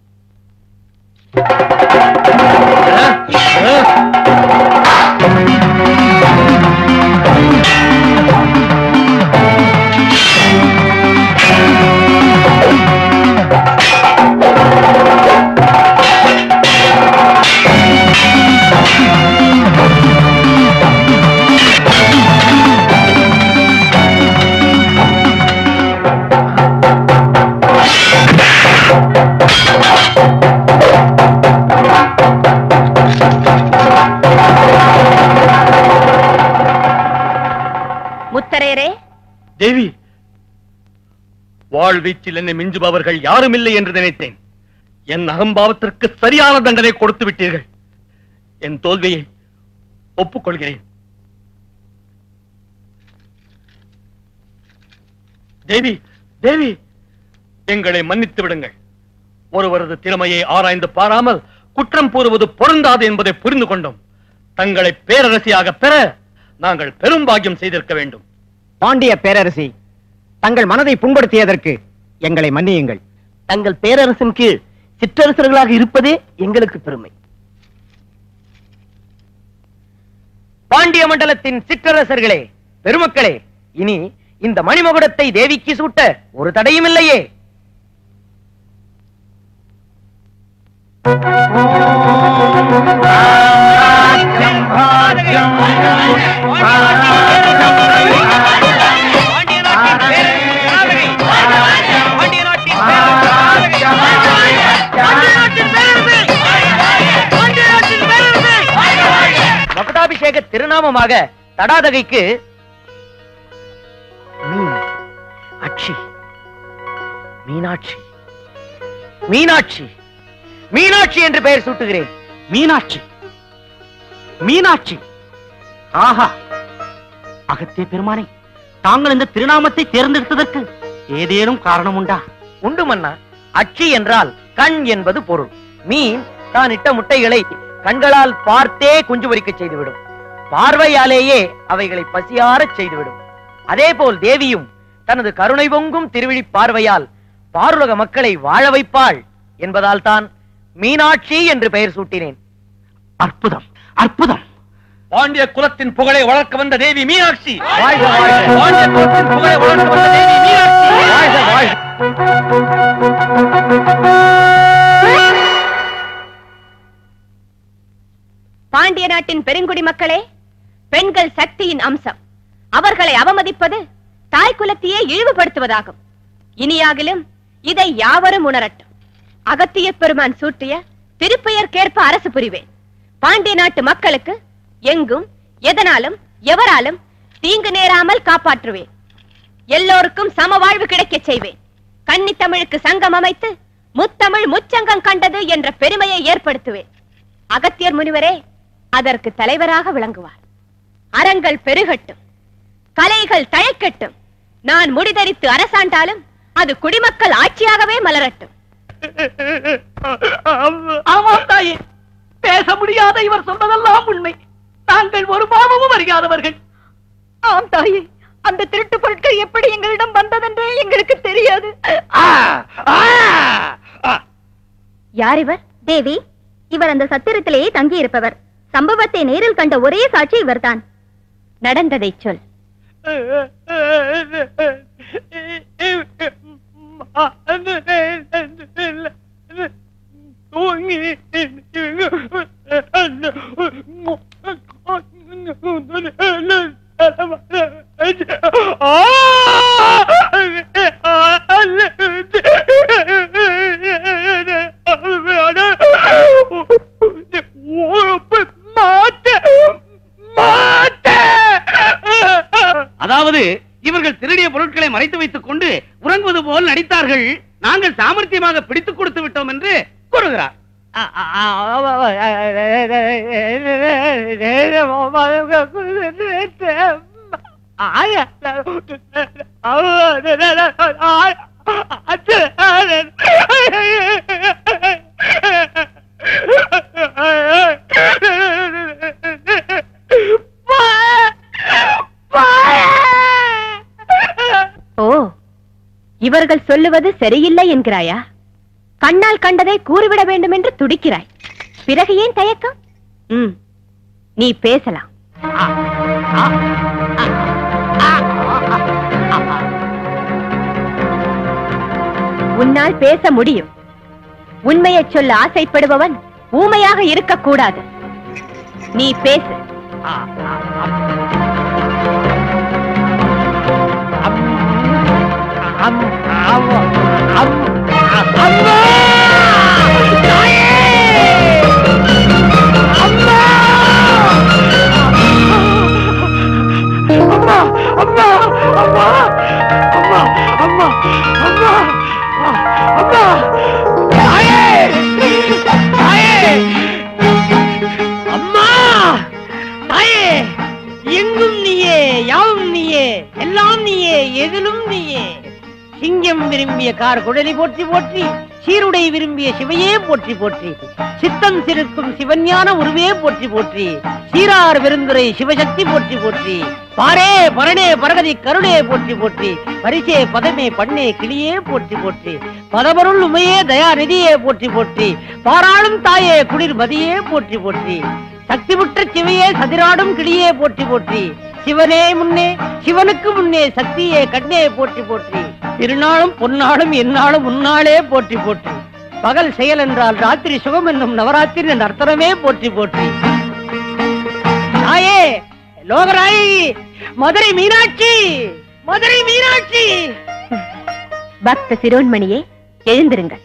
முத்தரையரே தேவி வாழ்வீச்சில் என்னை மிஞ்சுபவர்கள் யாரும் இல்லை என்று நினைத்தேன் என் அகம்பாவத்திற்கு சரியான தண்டனை கொடுத்து விட்டீர்கள் என் தோல்வியை ஒப்புக்கொள்கிறேன் தேவி தேவி எங்களை மன்னித்து விடுங்கள் ஒருவரது திறமையை ஆராய்ந்து பாராமல் குற்றம் கூறுவது பொருந்தாது என்பதை புரிந்து கொண்டோம் தங்களை பேரரசியாக பெற நாங்கள் பெரும் பாக்கியம் செய்திருக்க வேண்டும் பாண்டிய பேரரசி தங்கள் மனதை புண்படுத்தியதற்கு எங்களை மன்னியுங்கள் தங்கள் பேரரசின் கீழ் சிற்றரசர்களாக இருப்பதே எங்களுக்கு பெருமை பாண்டிய மண்டலத்தின் சிற்றரசர்களே பெருமக்களே இனி இந்த மணிமகுடத்தை தேவிக்கு சூட்ட ஒரு தடையும் இல்லையே மகுடாபிஷேக திருநாமமாக தடாதகைக்கு மீன் அட்சி மீனாட்சி மீனாட்சி மீனாட்சி என்று பெயர் சூட்டுகிறேன் மீனாட்சி மீனாட்சி ஆஹா அகத்திய பெருமானே தாங்கள் இந்த திருநாமத்தை தேர்ந்தெடுத்ததற்கு ஏதேனும் காரணம் உண்டா உண்டு மன்னா அச்சி என்றால் கண் என்பது பொருள் மீன் தான் இட்ட முட்டைகளை கண்களால் பார்த்தே குஞ்சு பொரிக்கச் செய்துவிடும் பார்வையாலேயே அவைகளை பசியாரச் செய்துவிடும் அதேபோல் தேவியும் தனது கருணை பொங்கும் திருவிழி பார்வையால் பாருலக மக்களை வாழ வைப்பாள் என்பதால் தான் மீனாட்சி என்று பெயர் சூட்டினேன் அற்புதம் அற்புதம் பாண்டிய குலத்தின் புகழை வளர்க்க வந்த தேவி மீனாட்சி வாழ்க, வாழ்க. பாண்டிய குலத்தின் புகழை வளர்க்க வந்த தேவி மீனாட்சி வாழ்க, வாழ்க. பாண்டிய நாட்டின் பெருங்குடி மக்களே பெண்கள் சக்தியின் அம்சம் அவர்களை அவமதிப்பது தாய் குலத்தையே இழிவுபடுத்துவதாகும் இனியாகிலும் இதை யாவரும் உணரட்டும் அகத்திய பெருமான் சூட்டிய திருப்பெயர்க்கேற்ப அரசு புரிவேன் பாண்டிய நாட்டு மக்களுக்கு எங்கும் எதனாலும் எவராலும் தீங்கு நேராமல் காப்பாற்றுவேன் எல்லோருக்கும் சம வாழ்வு கிடைக்கச் செய்வேன் கன்னி தமிழுக்கு சங்கம் அமைத்து முத்தமிழ் முச்சங்கம் கண்டது என்ற பெருமையை ஏற்படுத்துவேன் அகத்தியர் முனிவரே அதற்கு தலைவராக விளங்குவார் அறங்கள் பெருகட்டும் கலைகள் தழைக்கட்டும் நான் முடிதரித்து அரசாண்டாலும் அது குடிமக்கள் ஆட்சியாகவே மலரட்டும் ஆமாம் தாயே பேச முடியாத இவர் சொன்னதெல்லாம் உண்மை நாங்கள் ஒரு பாவமும் அறியாதவர்கள் ஆம் தாயே அந்த திருட்டு பொருட்கள் எப்படி எங்களிடம் வந்ததென்றே எங்களுக்கு தெரியாது யார் இவர் தேவி இவர் அந்த சத்திரத்திலேயே தங்கி இருப்பவர் சம்பவத்தை நேரில் கண்ட ஒரே சாட்சி இவர்தான் நடந்ததை சொல் அதாவது இவர்கள் திருடிய பொருட்களை மறைத்து வைத்துக் கொண்டு உறங்குவது போல் நடித்தார்கள் நாங்கள் சாமர்த்தியமாக பிடித்துக் கொடுத்து விட்டோம் என்று கூறுகிறார் ஓ இவர்கள் சொல்லுவது சரியில்லை என்கிறாயா கண்ணால் கண்டதை கூறிவிட வேண்டும் என்று துடிக்கிறாய் பிறகு ஏன் தயக்கம் ம் நீ பேசலாம் உன்னால் பேச முடியும் உண்மையைச் சொல்ல ஆசைப்படுபவன் ஊமையாக இருக்கக்கூடாது நீ பேசு அம்மா தாயே எங்கும் நீயே யாவும் நீயே எல்லாம் நீயே எதிலும் நீயே சிங்கம் விரும்பிய கார் குடலை போற்றி போற்றி சீருடை விரும்பிய சிவையே போற்றி போற்றி சித்தம் சிறுக்கும் சிவஞான உருவே போற்றி போற்றி சீரார் விருந்துரை சிவசக்தி போற்றி போற்றி பாரே பரணே பரகதி கருணே போற்றி போற்றி பரிசே பதமே பண்ணே கிளியே போற்றி போற்றி பதபருள் உமையே தயாநிதியே போற்றி போற்றி பாராளும் தாயே குளிர் மதியே போற்றி போற்றி சக்தி முற்ற சிவையே சதிராடும் கிளியே போற்றி போற்றி சிவனே முன்னே சிவனுக்கு முன்னே சக்தியே கண்ணே போற்றி போற்றி திருநாளும் பொன்னாளும் எந்நாளும் முன்னாளே போற்றி போற்றி பகல் செயல் என்றால் ராத்திரி சுகம் என்னும் நவராத்திரி என்ற அர்த்தமே போற்றி போற்றி தாயே லோகராயி மதுரை மீனாட்சி மதுரை மீனாட்சி பக்த சிரோன்மணியே எழுந்திருங்கள்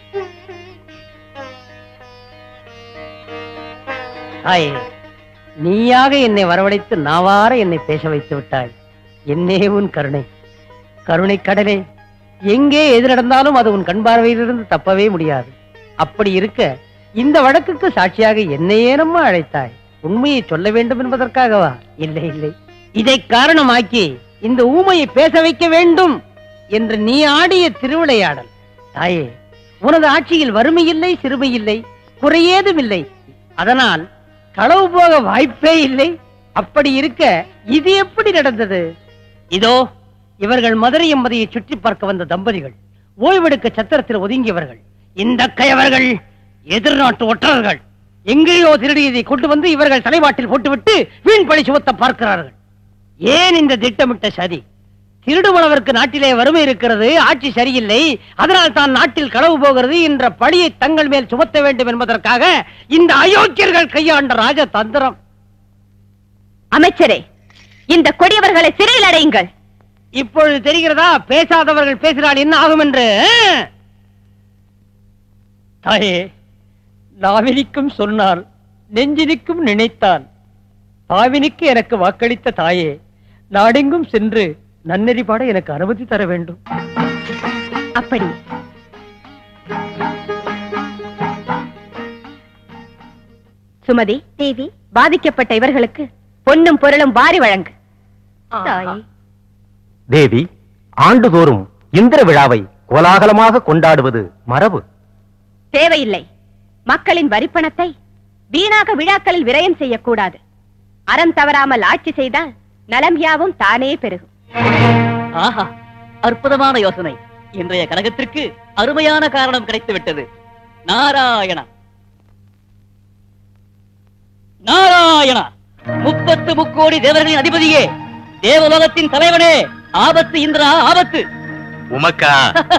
தாயே நீயாக என்னை வரவழைத்து நாவார என்னை பேச வைத்து விட்டாய் என்னே உன் கருணை கருணை கடலே எங்கே எது நடந்தாலும் அது உன் கண் பார்வையிலிருந்து தப்பவே முடியாது அப்படி இருக்க இந்த வழக்குக்கு சாட்சியாக என்னையே நம்ம அழைத்தாய் உண்மையை சொல்ல வேண்டும் என்பதற்காகவா இல்லை இல்லை இதை காரணமாக்கி இந்த ஊமையை பேச வைக்க வேண்டும் என்று நீ ஆடிய திருவிளையாடல் தாயே உனது ஆட்சியில் வறுமை இல்லை சிறுமை இல்லை குறையேதும் இல்லை அதனால் களவு போக வாய்ப்பே இல்லை அப்படி இருக்க இது எப்படி நடந்தது இதோ இவர்கள் மதுரை எம்பதியை சுற்றி பார்க்க வந்த தம்பதிகள் ஓய்வெடுக்க சத்திரத்தில் ஒதுங்கியவர்கள் இந்த கயவர்கள் எதிர்நாட்டு ஒற்றர்கள் எங்கேயோ திருடியதை கொண்டு வந்து இவர்கள் தலைவாட்டில் போட்டுவிட்டு வீண் பழி சுமத்த பார்க்கிறார்கள் ஏன் இந்த திட்டமிட்ட சதி திருடுவனவருக்கு நாட்டிலே வறுமை இருக்கிறது ஆட்சி சரியில்லை அதனால் தான் நாட்டில் களவு போகிறது என்ற பழியை தங்கள் மேல் சுமத்த வேண்டும் என்பதற்காக இந்த அயோக்கியர்கள் கையாண்ட ராஜ தந்திரம் அமைச்சரே இந்த கொடியவர்களை சிறையில் அடையுங்கள் இப்பொழுது தெரிகிறதா பேசாதவர்கள் பேசினால் என்ன ஆகும் என்று ஆ? தாயே நாவினிக்கும் சொன்னால் நெஞ்சினிக்கும் நினைத்தான் பாவினிக்கு எனக்கு வாக்களித்த தாயே நாடெங்கும் சென்று நன்னெறி பாட எனக்கு அனுமதி தர வேண்டும் அப்படி சுமதி தேவி பாதிக்கப்பட்ட இவர்களுக்கு பொன்னும் பொருளும் வாரி வழங்கு தாயே தேவி ஆண்டுதோறும் இந்திர விழாவை கோலாகலமாக கொண்டாடுவது மரபு தேவையில்லை மக்களின் வரிப்பணத்தை வீணாக விழாக்களில் விரயம் செய்யக்கூடாது அறம் தவறாமல் ஆட்சி செய்தால் நலம் யாவும் தானே பெருகும் ஆஹா அற்புதமான யோசனை இன்றைய கழகத்திற்கு அருமையான காரணம் கிடைத்து விட்டது நாராயணா நாராயணா முப்பத்து முக்கோடி தேவர்களின் அதிபதியே தேவலோகத்தின் தலைவனே ஆபத்து இந்திரா ஆபத்து உமக்கா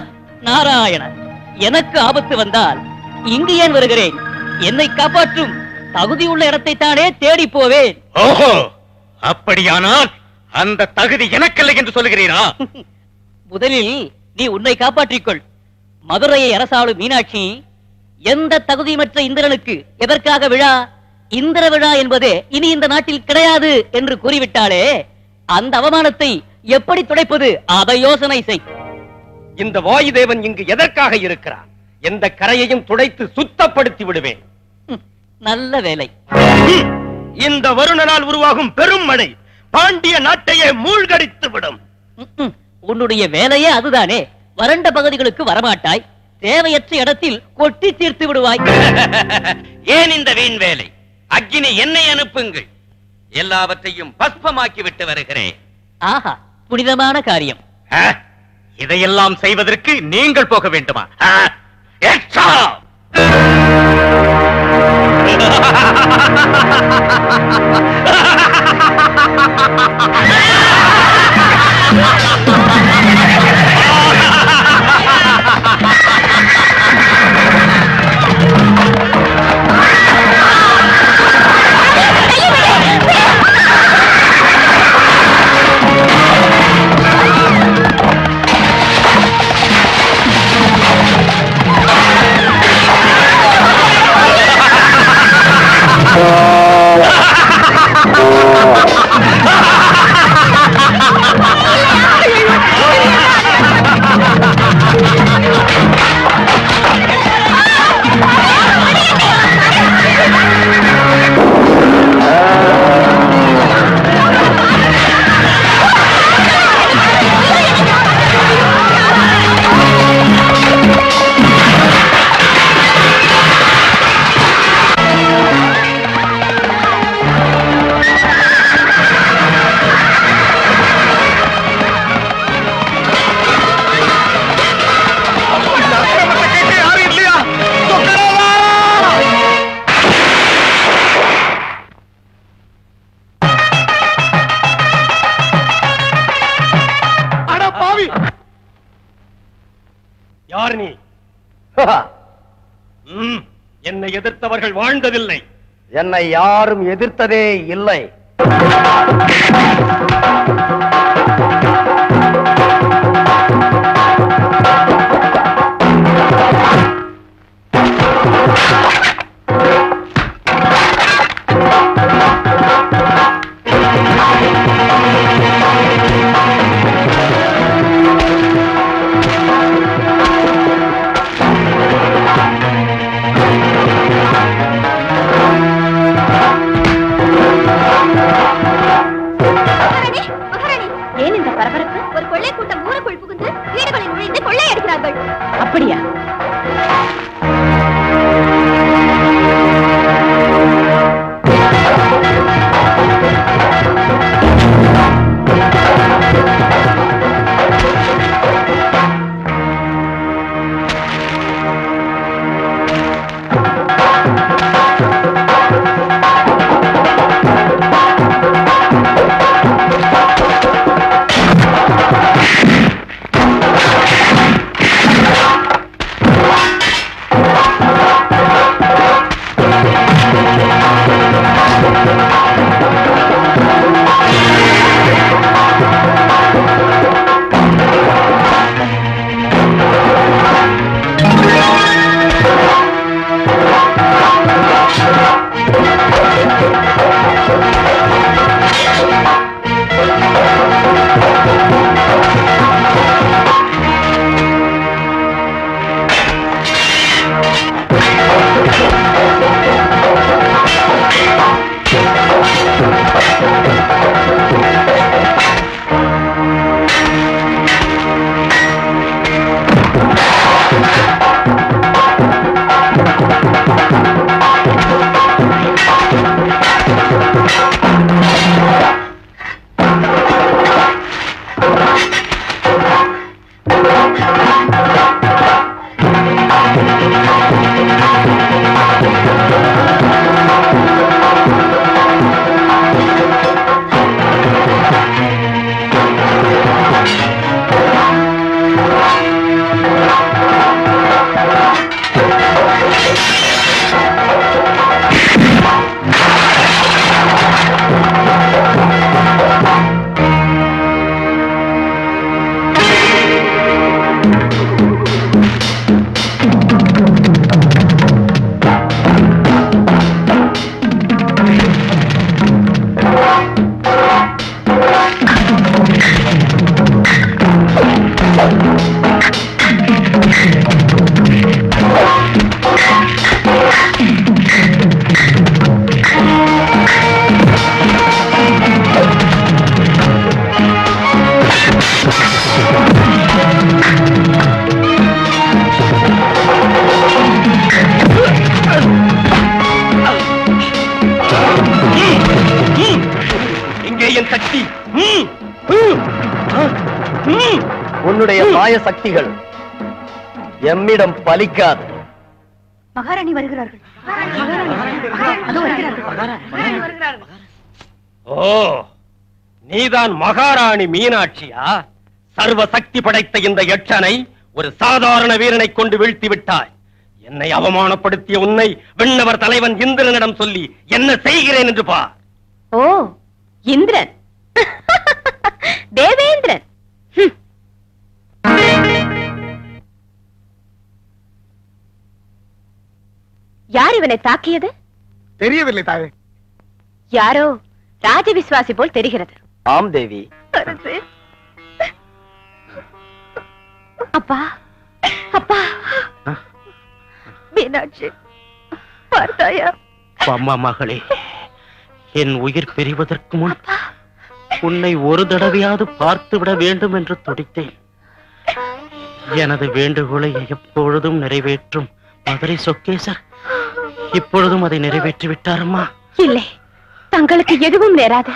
நாராயண எனக்கு ஆபத்து வந்தால் இங்கு ஏன் வருகிறேன் என்னை காப்பாற்றும் தகுதியுள்ள இடத்தை தானே தேடி போவேன் ஓஹோ அப்படியானால் அந்த தகுதி எனக்கல்ல என்று சொல்லுகிறீரா முதலில் நீ உன்னை காப்பாற்றிக்கொள் மதுரையை அரசாளும் மீனாட்சி எந்த தகுதியமற்ற இந்திரனுக்கு எதற்காக விழா இந்திர விழா என்பதே இனி இந்த நாட்டில் கிடையாது என்று கூறிவிட்டாளே அந்த அவமானத்தை எப்படி துடைப்பது அதை யோசனை செய் இந்த வாயுதேவன் இங்கு எதற்காக இருக்கிறார் எந்த கரையையும் துடைத்து சுத்தப்படுத்தி விடுவேன் ஹம், நல்ல வேலை ஹம், இந்த வருணனால் உருவாகும் பெரும் மழை பாண்டிய நாட்டையே மூழ்கடித்து விடும் ம், ம், உன்னுடைய வேலையே அதுதானே வறண்ட பகுதிகளுக்கு வரமாட்டாய் தேவையற்ற இடத்தில் கொட்டி தீர்த்து விடுவாய் ஏன் இந்த வீண் வேலை அக்கினி என்னை அனுப்புங்கள் எல்லாவற்றையும் பஸ்பமாக்கி விட்டு வருகிறேன் ஆஹா புனிதமான காரியம் ஆ, இதையெல்லாம் செய்வதற்கு நீங்கள் போக வேண்டுமா ஆ, எக்ஸ்ட்ரா! யார் நீ ம், என்னை எதிர்த்தவர்கள் வாழ்ந்ததில்லை என்னை யாரும் எதிர்த்ததே இல்லை மகாராணி மகாராணி ஏன் இந்த பரபரப்பு ஒரு கொள்ளை கூட்டம் ஊருக்குள் புகுந்து வீடுகளில் நுழைந்து கொள்ளையடிக்கிறார்கள் அப்படியா இங்கே என் சக்தி ம், ம், ம். உன்னுடைய மாய சக்திகள் எம்மிடம் பலிக்காது மகாராணி வருகிறார்கள் அதோ வருகிறார்கள் ஓ நீதான் மகாராணி மீனாட்சியா சர்வ சக்தி படைத்த இந்த யட்சனை ஒரு சாதாரண வீரனை கொண்டு வீழ்த்தி விட்டாய் என்னை அவமானப்படுத்திய உன்னை விண்ணவர் தலைவன் இந்திரனிடம் சொல்லி என்ன செய்கிறேன் என்று பார் ஓ இந்திரன் தேவேந்திரன் ஹம். யார் இவனை தாக்கியது தெரியவில்லை தாயே யாரோ ராஜ விசுவாசி போல் தெரிகிறது ஆம் தேவி அரசே. அப்பா அப்பா மீனாட்சி பார்த்தாயா அம்மா மகளே என் உயிர் பிரிவதற்கு முன் உன்னை ஒரு தடவையாவது பார்த்து விட வேண்டும் என்று துடித்தேன் எனது வேண்டுகோளை எப்பொழுதும் நிறைவேற்றும் மதுரை சொக்கேசர் இப்பொழுதும் அதை நிறைவேற்றி விட்டாரம்மா இல்லை தங்களுக்கு எதுவும் நேராது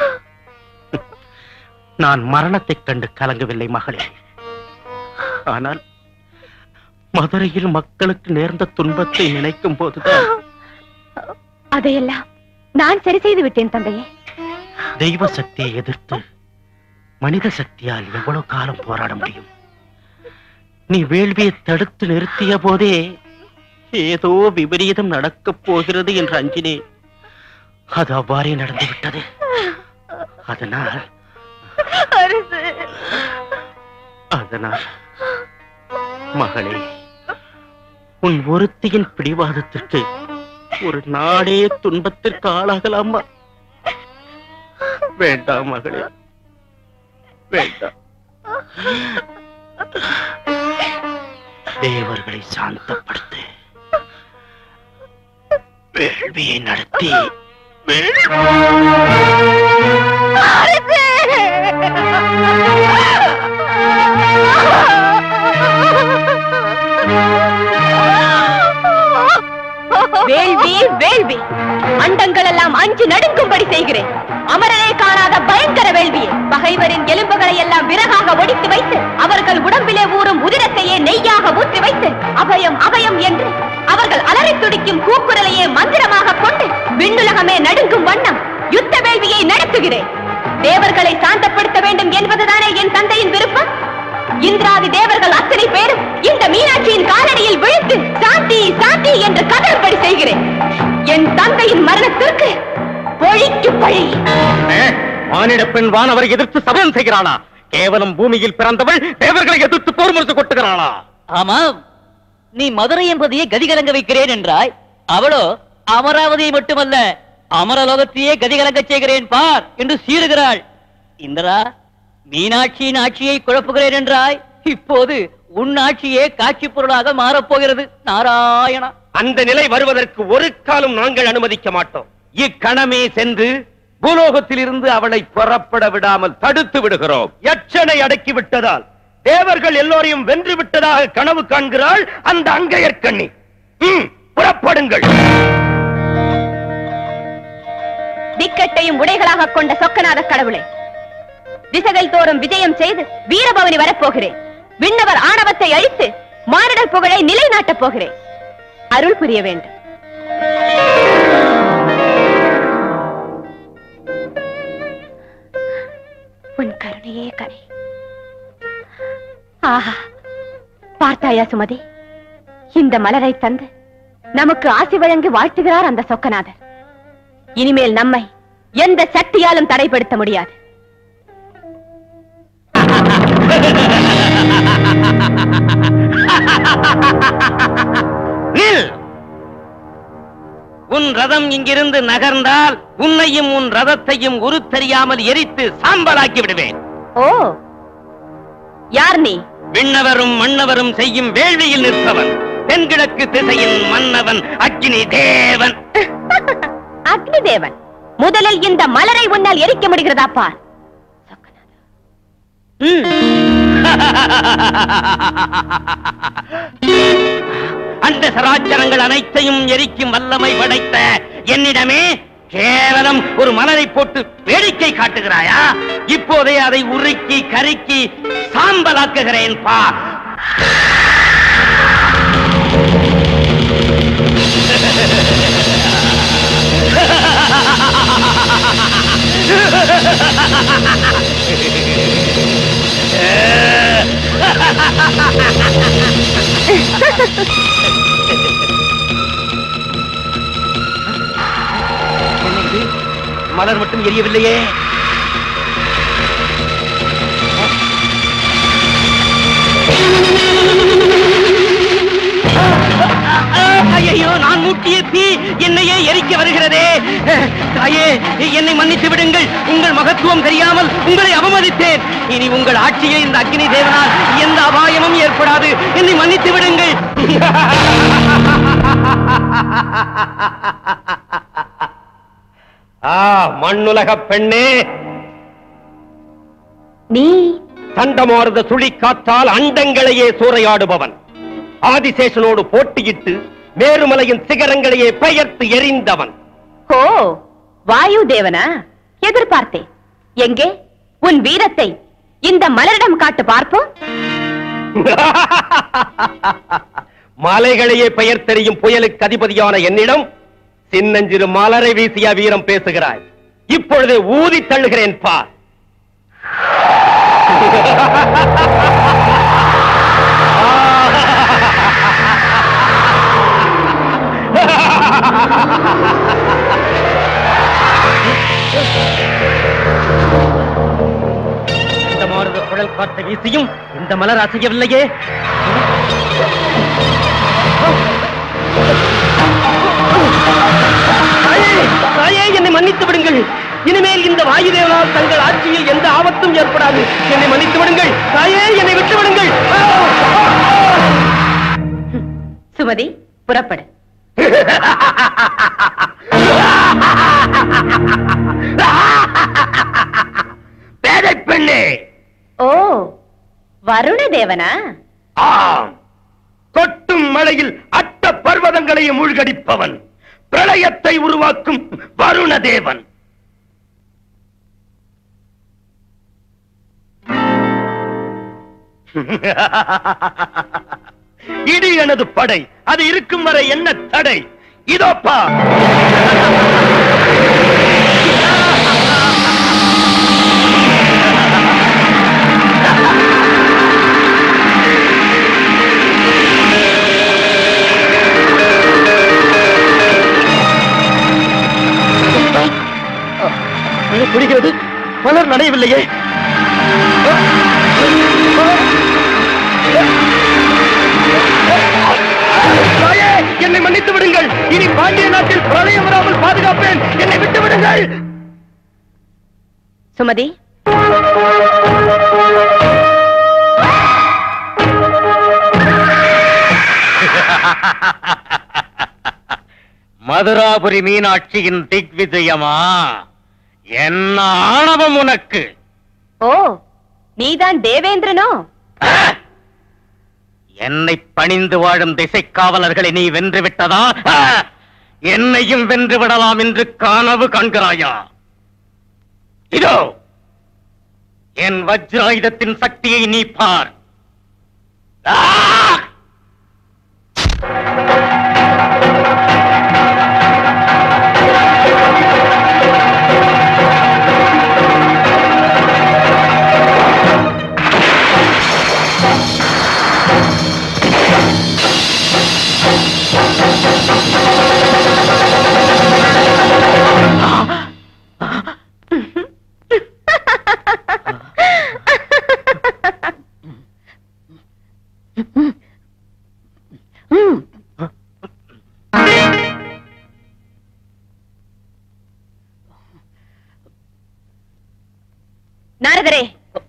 நான் மரணத்தைக் கண்டு கலங்கவில்லை மகளே ஆனால் மதுரையில் மக்களுக்கு நேர்ந்த துன்பத்தை நினைக்கும் போதுதான் அதையெல்லாம் நான் சரி செய்து விட்டேன் தந்தையே தெய்வ சக்தியை எதிர்த்து மனித சக்தியால் எவ்வளவு காலம் போராட முடியும் நீ வேள்வியை தடுத்து நிறுத்திய போதே ஏதோ விபரீதம் நடக்கப் போகிறது என்று அஞ்சினேன் அது அவ்வாறே நடந்து விட்டது அதனால் அரசு அதனால் மகளே உன் ஒருத்தியின் பிடிவாதத்திற்கு ஒரு நாடே துன்பத்திற்கு ஆளாகலாமா வேண்டாம் மகளே வேண்டாம் தேவர்களை சாந்தப்படுத்து வேள்வியை நடத்தி வேள்வி வேள்வி வேள்வி அண்டங்கள் எல்லாம் அஞ்சு நடுங்கும்படி செய்கிறேன் அமரரே காணாத பயங்கர வேள்வியை பகைவரின் எலும்புகளை எல்லாம் விறகாக ஒடித்து வைத்து அவர்கள் உடம்பிலே ஊறும் உதிரத்தையே நெய்யாக ஊற்றி வைத்து அபயம் அபயம் என்று அவர்கள் அலறி துடிக்கும் கூக்குரலையே மந்திரமாக கொண்டு விண்ணுலகமே நடுங்கும் வண்ணம் யுத்த வேள்வியை நடத்துகிறேன் தேவர்களை சாந்தப்படுத்த வேண்டும் என்பதுதானே என் தந்தையின் விருப்பம் இந்திராதி தேவர்கள் அத்தனை பேரும் இந்த மீனாட்சியின் காலடியில் விழுந்து சாந்தி சாந்தி என்று கதறுபடி செய்கிறேன் என் தந்தையின் மரணத்திற்கு பொழிக்கு பழி மானிட பெண் வானவரை எதிர்த்து சபதம் செய்கிறாளா கேவலம் பூமியில் பிறந்தவள் தேவர்களை எதிர்த்து போர் முரசு கொட்டுகிறாளா ஆமாம் நீ மதுரை என்பதையே கதிகலங்க வைக்கிறேன் என்றாய் அவளோ அமராவதியை மட்டுமல்ல அமரலோகத்தையே கதிகலங்க செய்கிறேன் பார் என்று சீறுகிறாள் இந்திரா மீனாட்சியின் ஆட்சியை குழப்புகிறேன் என்றாய் இப்போது உன் ஆட்சியே காட்சி பொருளாக மாறப்போகிறது நாராயணா அந்த நிலை வருவதற்கு ஒரு காலம் நாங்கள் அனுமதிக்க மாட்டோம் இக்கணமே சென்று பூலோகத்தில் இருந்து அவளை புறப்பட விடாமல் தடுத்து விடுகிறோம் யட்சனை அடக்கி விட்டதால் தேவர்கள் எல்லோரையும் வென்று விட்டதாக கனவு காண்கிறாள் அந்த அங்கையர்கண்ணி ம், புறப்படுங்கள் திக்கட்டையும் உடைகளாக கொண்ட சொக்கநாத கடவுளே திசைகள் தோறும் விஜயம் செய்து வீரபவனி வரப்போகிறேன் விண்ணவர் ஆணவத்தை அழித்து மானிடர் புகழை நிலைநாட்டப் போகிறேன் அருள் புரிய வேண்டும் உன் கருணையே கரை ஆஹா பார்த்தாயா சுமதி இந்த மலரை தந்து நமக்கு ஆசி வழங்கி வாழ்த்துகிறார் அந்த சொக்கநாதர் இனிமேல் நம்மை எந்த சக்தியாலும் தடைப்படுத்த முடியாது நில் உன் ரதம் இங்கிருந்து நகர்ந்தால் உன்னையும் உன் ரதத்தையும் உருத்தெரியாமல் எரித்து சாம்பலாக்கி விடுவேன் ஓ யார் நீ விண்ணவரும் மன்னவரும் செய்யும் வேள்வியில் நிற்பவன் தென்கிழக்கு திசையின் மன்னவன் அக்னி தேவன் அக்னி தேவன் முதலில் இந்த மலரை உன்னால் எரிக்க முடிகிறதா பார் சொக்கநாதா. ம், அந்த சராச்சரங்கள் அனைத்தையும் எரிக்கும் வல்லமை படைத்த என்னிடமே கேவலம் ஒரு மலரை போட்டு வேடிக்கை காட்டுகிறாயா இப்போதே அதை உருக்கி கருக்கி சாம்பலாக்குகிறேன் பார் என்ன இது? மலர் மட்டும் எரியவில்லையே ஐயோ நான் மூட்டிய தீ என்னையே எரிக்க வருகிறதே தாயே என்னை மன்னித்து விடுங்கள் உங்கள் மகத்துவம் தெரியாமல் உங்களை அவமதித்தேன் இனி உங்கள் ஆட்சியை இந்த அக்னி தேவனால் எந்த அபாயமும் ஏற்படாது என்னை மன்னித்து விடுங்கள் ஆ மண்ணுலக பெண்ணே நீ சண்டமார்ந்த சுழி காத்தால் அண்டங்களையே சூறையாடுபவன் ஆதிசேஷனோடு போட்டியிட்டு மேருமலையின் சிகரங்களையே பெயர்த்து எறிந்தவன் ஓ வாயு தேவனா எதிர்பார்த்தேன் எங்கே உன் வீரத்தை இந்த மலரிடம் காட்டு பார்ப்போம் மலைகளையே பெயர் தெரியும் புயலுக்கு அதிபதியான என்னிடம் சின்னஞ்சிறு மலரை வீசிய வீரம் பேசுகிறாய் இப்பொழுதே ஊதி தள்ளுகிறேன் பார் காற்று வீசியும் இந்த மலர் அசையவில்லையே தாயே, தாயே என்னை மன்னித்து விடுங்கள் இனிமேல் இந்த வாயுதேவனால் தங்கள் ஆட்சியில் எந்த ஆபத்தும் ஏற்படாது என்னை மன்னித்து விடுங்கள் தாயே என்னை விட்டு விடுங்கள் ஆ! சுமதி புறப்படு பேதை பெண்ணே ஓ வருண தேவனா ஆம் கொட்டும் மழையில் அட்ட பர்வதங்களையும் மூழ்கடிப்பவன் பிரளயத்தை உருவாக்கும் வருண தேவன் இடி எனது படை அது இருக்கும் வரை என்ன தடை இதோப்பா மழை பொழிகிறது மலர் நனையவில்லையே தாயே, என்னை மன்னித்து விடுங்கள் இனி பாண்டிய நாட்டில் பிரளயம் வராமல் பாதுகாப்பேன் என்னை விட்டு விடுங்கள் சுமதி மதுராபுரி மீனாட்சியின் திக்விஜயமா என்ன ஆணவம் உனக்கு ஓ நீதான் தேவேந்திரனோ என்னை பணிந்து வாழும் திசை காவலர்களை நீ வென்று விட்டதா ஆ! என்னையும் வென்று விடலாம் என்று கனவு காண்கிறாயா இதோ என் வஜ்ராயுதத்தின் சக்தியை நீ பார் ஆ! நாரதரே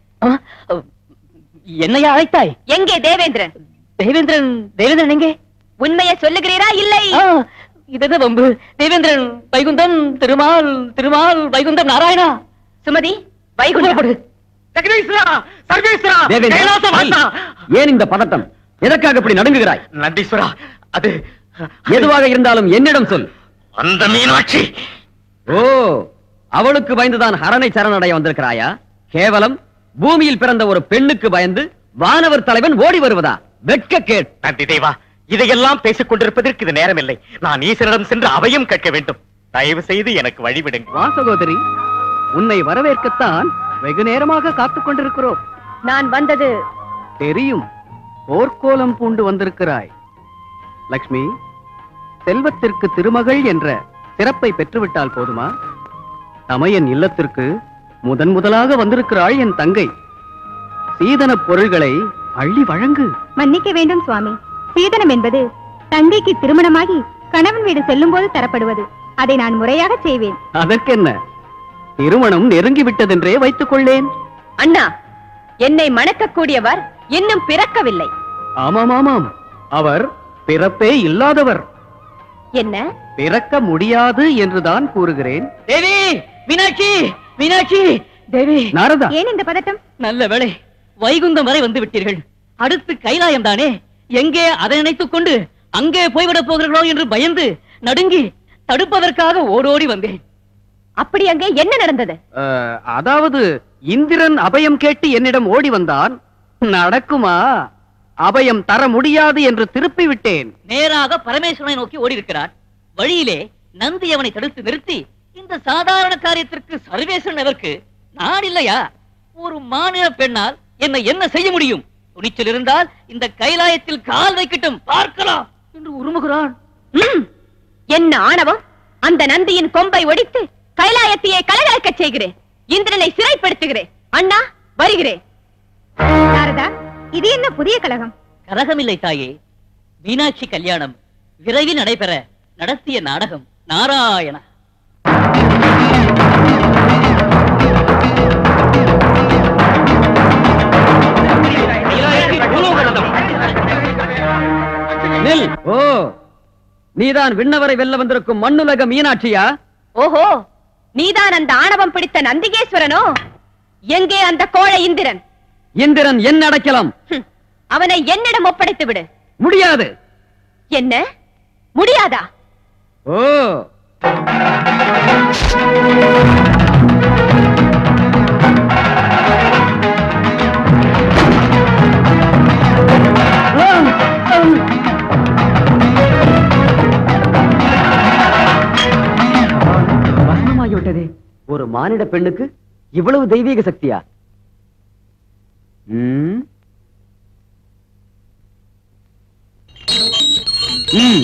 என்னையா அழைத்தாய் எங்கே தேவேந்திரன் தேவேந்திரன் தேவேந்திரன் எங்கே உண்மையை சொல்லுகிறீரா இல்லை ஆ, இதென்ன வம்பு தேவேந்திரன் வைகுந்தம் திருமால் திருமால் வைகுந்தம் நாராயணா சுமதி வைகுண்டம் புறப்படு. சர்வேஸ்வரா சர்வேஸ்வரா தேவேந்திரா, கைலாச வாசா! ஏன் இந்த பதட்டம் எதற்காக இப்படி நடுங்குகிறாய் நந்தீஸ்வரா அது எதுவாக இருந்தாலும் என்னிடம் சொல் அந்த மீனாட்சி ஓ அவளுக்கு பயந்துதான் ஹரனை சரணடைய வந்திருக்கிறாயா கேவலம் பூமியில் பிறந்த ஒரு பெண்ணுக்கு பயந்து வானவர் தலைவன் ஓடி வருவதா வெட்க கேட் நந்தி தேவா இதையெல்லாம் பேசிக் கொண்டிருப்பதற்கு இது நேரமில்லை நான் ஈசனிடம் சென்று அவையும் கேட்க வேண்டும் தயவு செய்து எனக்கு வழிவிடுங்க வா சகோதரி உன்னை வரவேற்கத்தான் வெகு நேரமாக காத்துக் கொண்டிருக்கிறோம் நான் வந்தது தெரியும் போர்க்கோலம் பூண்டு வந்திருக்கிறாய் லக்ஷ்மி செல்வத்திற்கு திருமகள் என்ற சிறப்பை பெற்றுவிட்டால் போதுமா தமையன் இல்லத்திற்கு முதன் முதலாக வந்திருக்கிறாள் என் தங்கை சீதனப் பொருள்களை அள்ளி வழங்கு மன்னிக்க வேண்டும் சுவாமி சீதனம் என்பது தங்கைக்கு திருமணமாகி கணவன் வீடு செல்லும் போது தரப்படுவது அதை நான் முறையாக செய்வேன் அதற்கென்ன திருமணம் நெருங்கிவிட்டதென்றே வைத்துக் கொள்ளேன் அண்ணா என்னை மணக்கக்கூடியவர் இன்னும் பிறக்கவில்லை ஆமாம் ஆமாம் அவர் பிறப்பே இல்லாதவர் என்ன பிறக்க முடியாது என்றுதான் கூறுகிறேன் தேவி மீனாட்சி மீனாட்சி தேவி நாரதா ஏன் இந்த பதட்டம் நல்ல வேளை வைகுந்தம் வரை வந்து விட்டீர்கள் அடுத்து கைலாயம் தானே எங்கே அதை நினைத்துக் கொண்டு அங்கே போய்விடப் போகிறீர்களோ என்று பயந்து நடுங்கி தடுப்பதற்காக ஓடோடி வந்தேன் அப்படி அங்கே என்ன நடந்தது அஹ், அதாவது இந்திரன் அபயம் கேட்டு என்னிடம் ஓடி வந்தான் நடக்குமா அபயம் தர முடியாது என்று திருப்பி விட்டேன் நேராக பரமேஸ்வரனை நோக்கி ஓடி இருக்கிறார் வழியிலே நந்தி அவனை தடுத்து நிறுத்தி இந்த சாதாரண காரியத்திற்கு சர்வேஸ்வரன் எதற்கு நான் இல்லையா ஒரு மாநில பெண்ணால் என்னை என்ன செய்ய முடியும் துணிச்சல் இருந்தால் இந்த கைலாயத்தில் கால் வைக்கட்டும் பார்க்கலாம் என்று உருமுகிறான் ம், என்ன ஆணவம் அந்த நந்தியின் கொம்பை ஒடித்து கைலாயத்தையே கலகலக்கச் செய்கிறேன் இந்திரனை சிறைப்படுத்துகிறேன் அண்ணா வருகிறேன் சாரதா இது என்ன புதிய கழகம் கலகமில்லை தாயே மீனாட்சி கல்யாணம் விரைவில் நடைபெற நடத்திய நாடகம் நாராயண நெல் ஓ நீதான் விண்ணவரை வெல்ல வந்திருக்கும் மண்ணுலக மீனாட்சியா ஓஹோ நீதான் அந்த ஆணவம் பிடித்த நந்திகேஸ்வரனோ எங்கே அந்த கோழை இந்திரன் இந்திரன் என்ன அடைக்கலாம் ஹம், அவனை என்னிடம் ஒப்படைத்து விடு முடியாது என்ன முடியாதா ஓ வசனமாகிவிட்டதே ஒரு மானிட பெண்ணுக்கு இவ்வளவு தெய்வீக சக்தியா ம் ம்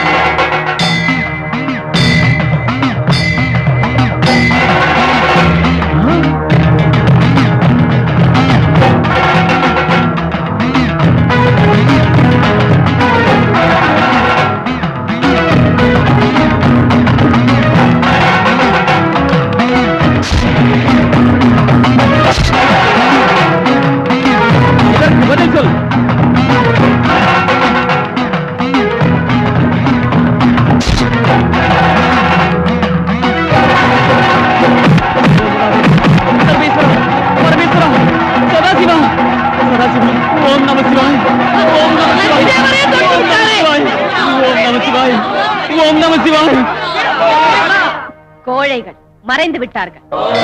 இதற்கு பதில் சொல் பரமேஸ்வரா பரமேஸ்வரா சதாசிவா சதாசிவா ஓம் நம சிவாய் ஓம் நம சிவாய் ஓம் நம சிவாய் ஓம் நம சிவாய் ஓம் நம சிவாய் கோழைகள் மறைந்து விட்டார்கள்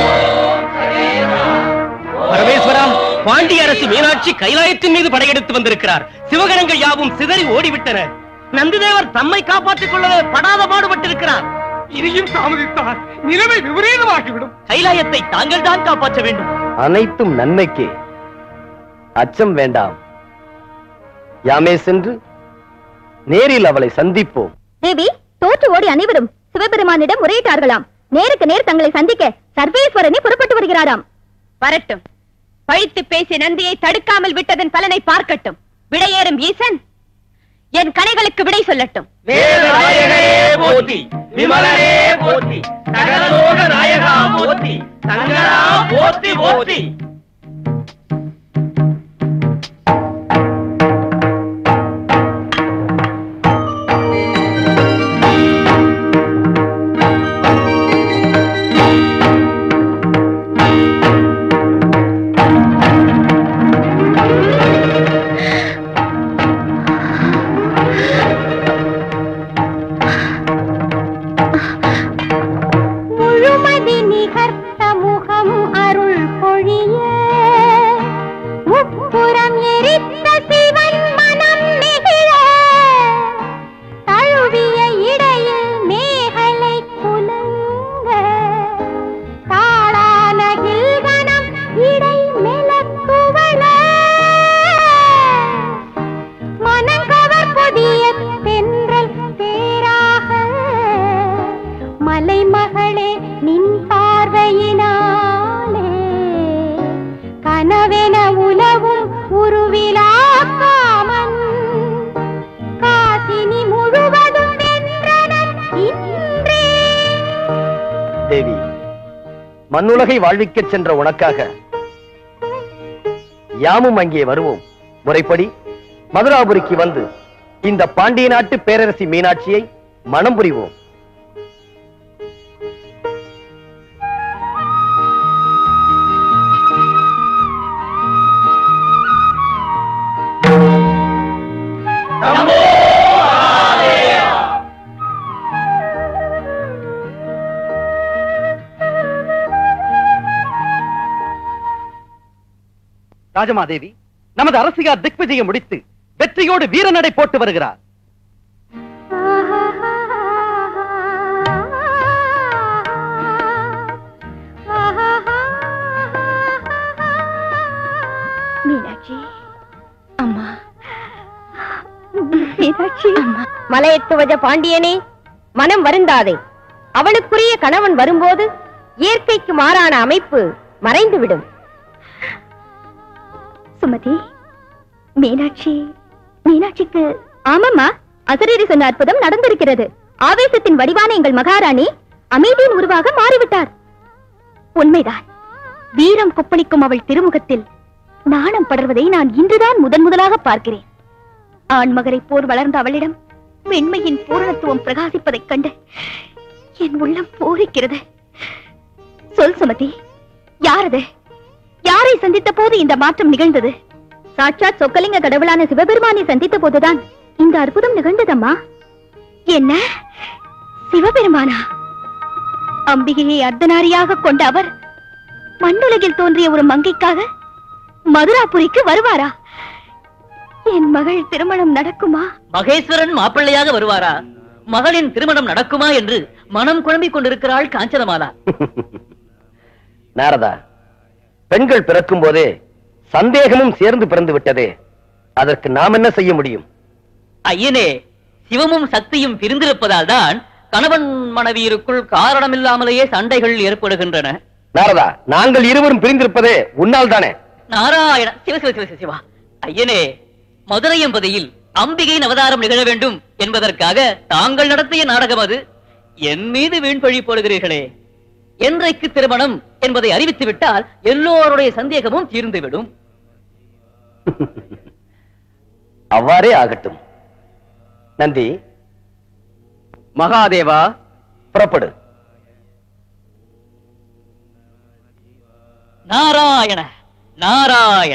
பரமேஸ்வரா பாண்டிய அரசி மீனாட்சி கைலாயத்தின் மீது படையெடுத்து வந்திருக்கிறார் சிவகணங்கள் யாவும் சிதறி ஓடிவிட்டன நந்திதேவர் தம்மை காப்பாற்றிக் கொள்ளவே படாத பாடுபட்டிருக்கிறார் இனியும் தாமதித்தால் நிலைமை விபரீதமாகிவிடும் கைலாயத்தை தாங்கள் தான் காப்பாற்ற வேண்டும் அனைத்தும் நன்மைக்கே அச்சம் வேண்டாம் யாமே சென்று நேரில் அவளை சந்திப்போம் தேவி தோற்று ஓடி அனைவரும் சிவபெருமானிடம் முறையிட்டார்களாம் நேருக்கு நேர் தங்களை சந்திக்க சர்வேஸ்வரனே புறப்பட்டு வருகிறாராம் வரட்டும் பழித்து பேசி நந்தியை தடுக்காமல் விட்டதன் பலனை பார்க்கட்டும் விடையேறும் ஈசன் என் கணைகளுக்கு விடை சொல்லட்டும் போத்தி விமலனே போத்தி சகலலோக நாயகா போத்தி சங்கரா போத்தி போத்தி முழுமதி நிகர்த்த முகம் அருள் பொழிய முப்புறம் எரித்த சிவன் மனம் நெகிழ தழுவிய இடையில் மேகலை குலுங்க தாளான கில்கணம் இடை மெலக்குவள மனங்கவர் புதிய தென்றல் தேராக மலைமகளே நின் பார்வையினாலே கனவென உலவும் உருவிலா காமன் காசினி முழுவதும் வென்றனன் இன்றே தேவி மண்ணுலகை வாழ்விக்கச் சென்ற உனக்காக யாமும் அங்கே வருவோம் முறைப்படி மதுராபுரிக்கு வந்து இந்த பாண்டிய நாட்டு பேரரசி மீனாட்சியை மணம் புரிவோம் ராஜமாதேவி நமது அரசியார் திக்விஜயம் முடித்து வெற்றியோடு வீரநடை போட்டு வருகிறார் மீனாட்சி அம்மா மீனாட்சி அம்மா மலையெட்டுவஜ பாண்டியனே மனம் வருந்தாதே அவளுக்குரிய கணவன் வரும்போது இயற்கைக்கு மாறான அமைப்பு மறைந்துவிடும் சுமதி மீனாட்சி மீனாட்சிக்கு ஆமாம்மா அசரீரி சொன்ன அற்புதம் நடந்திருக்கிறது ஆவேசத்தின் வடிவான எங்கள் மகாராணி அமைதியின் உருவாக மாறிவிட்டார் உண்மைதான் வீரம் கொப்பளிக்கும் அவள் திருமுகத்தில் நாணம் படர்வதை நான் இன்றுதான் முதன் முதலாக பார்க்கிறேன் ஆண்மகரை போர் வளர்ந்த அவளிடம் மென்மையின் பூரணத்துவம் பிரகாசிப்பதைக் கண்டு என் உள்ளம் பூரிக்கிறது சொல் சுமதி யாரது யாரை சந்தித்த போது இந்த மாற்றம் நிகழ்ந்தது சாட்சாத் சொக்கலிங்க கடவுளான சிவபெருமானை சந்தித்த போதுதான் இந்த அற்புதம் நிகழ்ந்ததம்மா என்ன சிவபெருமானா அம்பிகையை அர்த்தநாரியாக கொண்ட அவர் மண்ணுலகில் தோன்றிய ஒரு மங்கைக்காக மதுராபுரிக்கு வருவாரா என் மகள் திருமணம் நடக்குமா மகேஸ்வரன் மாப்பிள்ளையாக வருவாரா மகளின் திருமணம் நடக்குமா என்று மனம் குழம்பிக் கொண்டிருக்கிறாள் காஞ்சனமாலா நாரதா பெண்கள் பிறக்கும் போதே சந்தேகமும் சேர்ந்து பிறந்து விட்டதே அதற்கு நாம் என்ன செய்ய முடியும் ஐயனே சிவமும் சக்தியும் பிரிந்திருப்பதால் தான் கணவன் மனைவியருக்குள் காரணமில்லாமலேயே சண்டைகள் ஏற்படுகின்றன நாரதா நாங்கள் இருவரும் பிரிந்திருப்பதே உன்னால் தானே நாராயண சிவ சிவ சிவ சிவ சிவா ஐயனே மதுரை என்பதையில் அம்பிகையின் அவதாரம் நிகழ வேண்டும் என்பதற்காக தாங்கள் நடத்திய நாடகம் அது என் மீது வீண்பழி போடுகிறீர்களே என்றைக்கு திருமணம் என்பதை அறிவித்து விட்டால் எல்லோருடைய சந்தேகமும் தீர்ந்துவிடும் அவ்வாறே ஆகட்டும் நந்தி மகாதேவா புறப்படு நாராயண நாராயண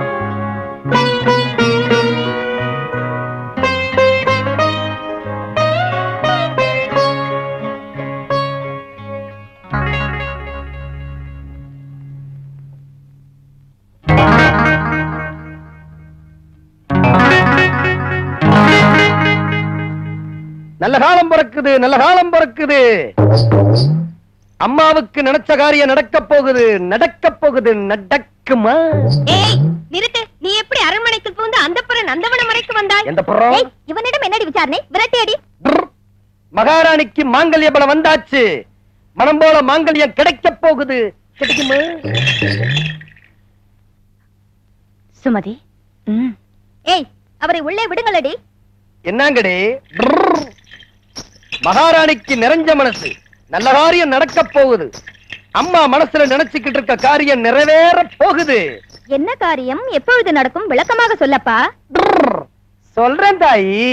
நல்ல காலம் பிறக்குது நல்ல காலம் பிறக்குது அம்மாவுக்கு நினைச்ச காரியம் நடக்க போகுது நடக்க போகுது நடக்குமா ஏய் நிறுத்து நீ எப்படி அரண்மனைக்கு புகுந்து அந்த புறம் நந்தவனம் வரைக்கும் வந்தாய் எந்த புறம்? ஏய், இவனிடம் என்னடி விசாரணை விரட்டியடி மகாராணிக்கு மாங்கல்ய பலம் வந்தாச்சு மனம் போல மாங்கல்யம் கிடைக்க போகுது கிடைக்குமா சுமதி ஏய் அவரை உள்ளே விடுங்களடி என்னங்கடி மகாராணிக்கு நிறைஞ்ச மனசு நல்ல காரியம் நடக்க போகுது அம்மா மனசுல நினைச்சுக்கிட்டு இருக்க காரியம் நிறைவேற போகுது என்ன காரியம் எப்பொழுது நடக்கும் விளக்கமாக சொல்லப்பா சொல்றேன் தாயி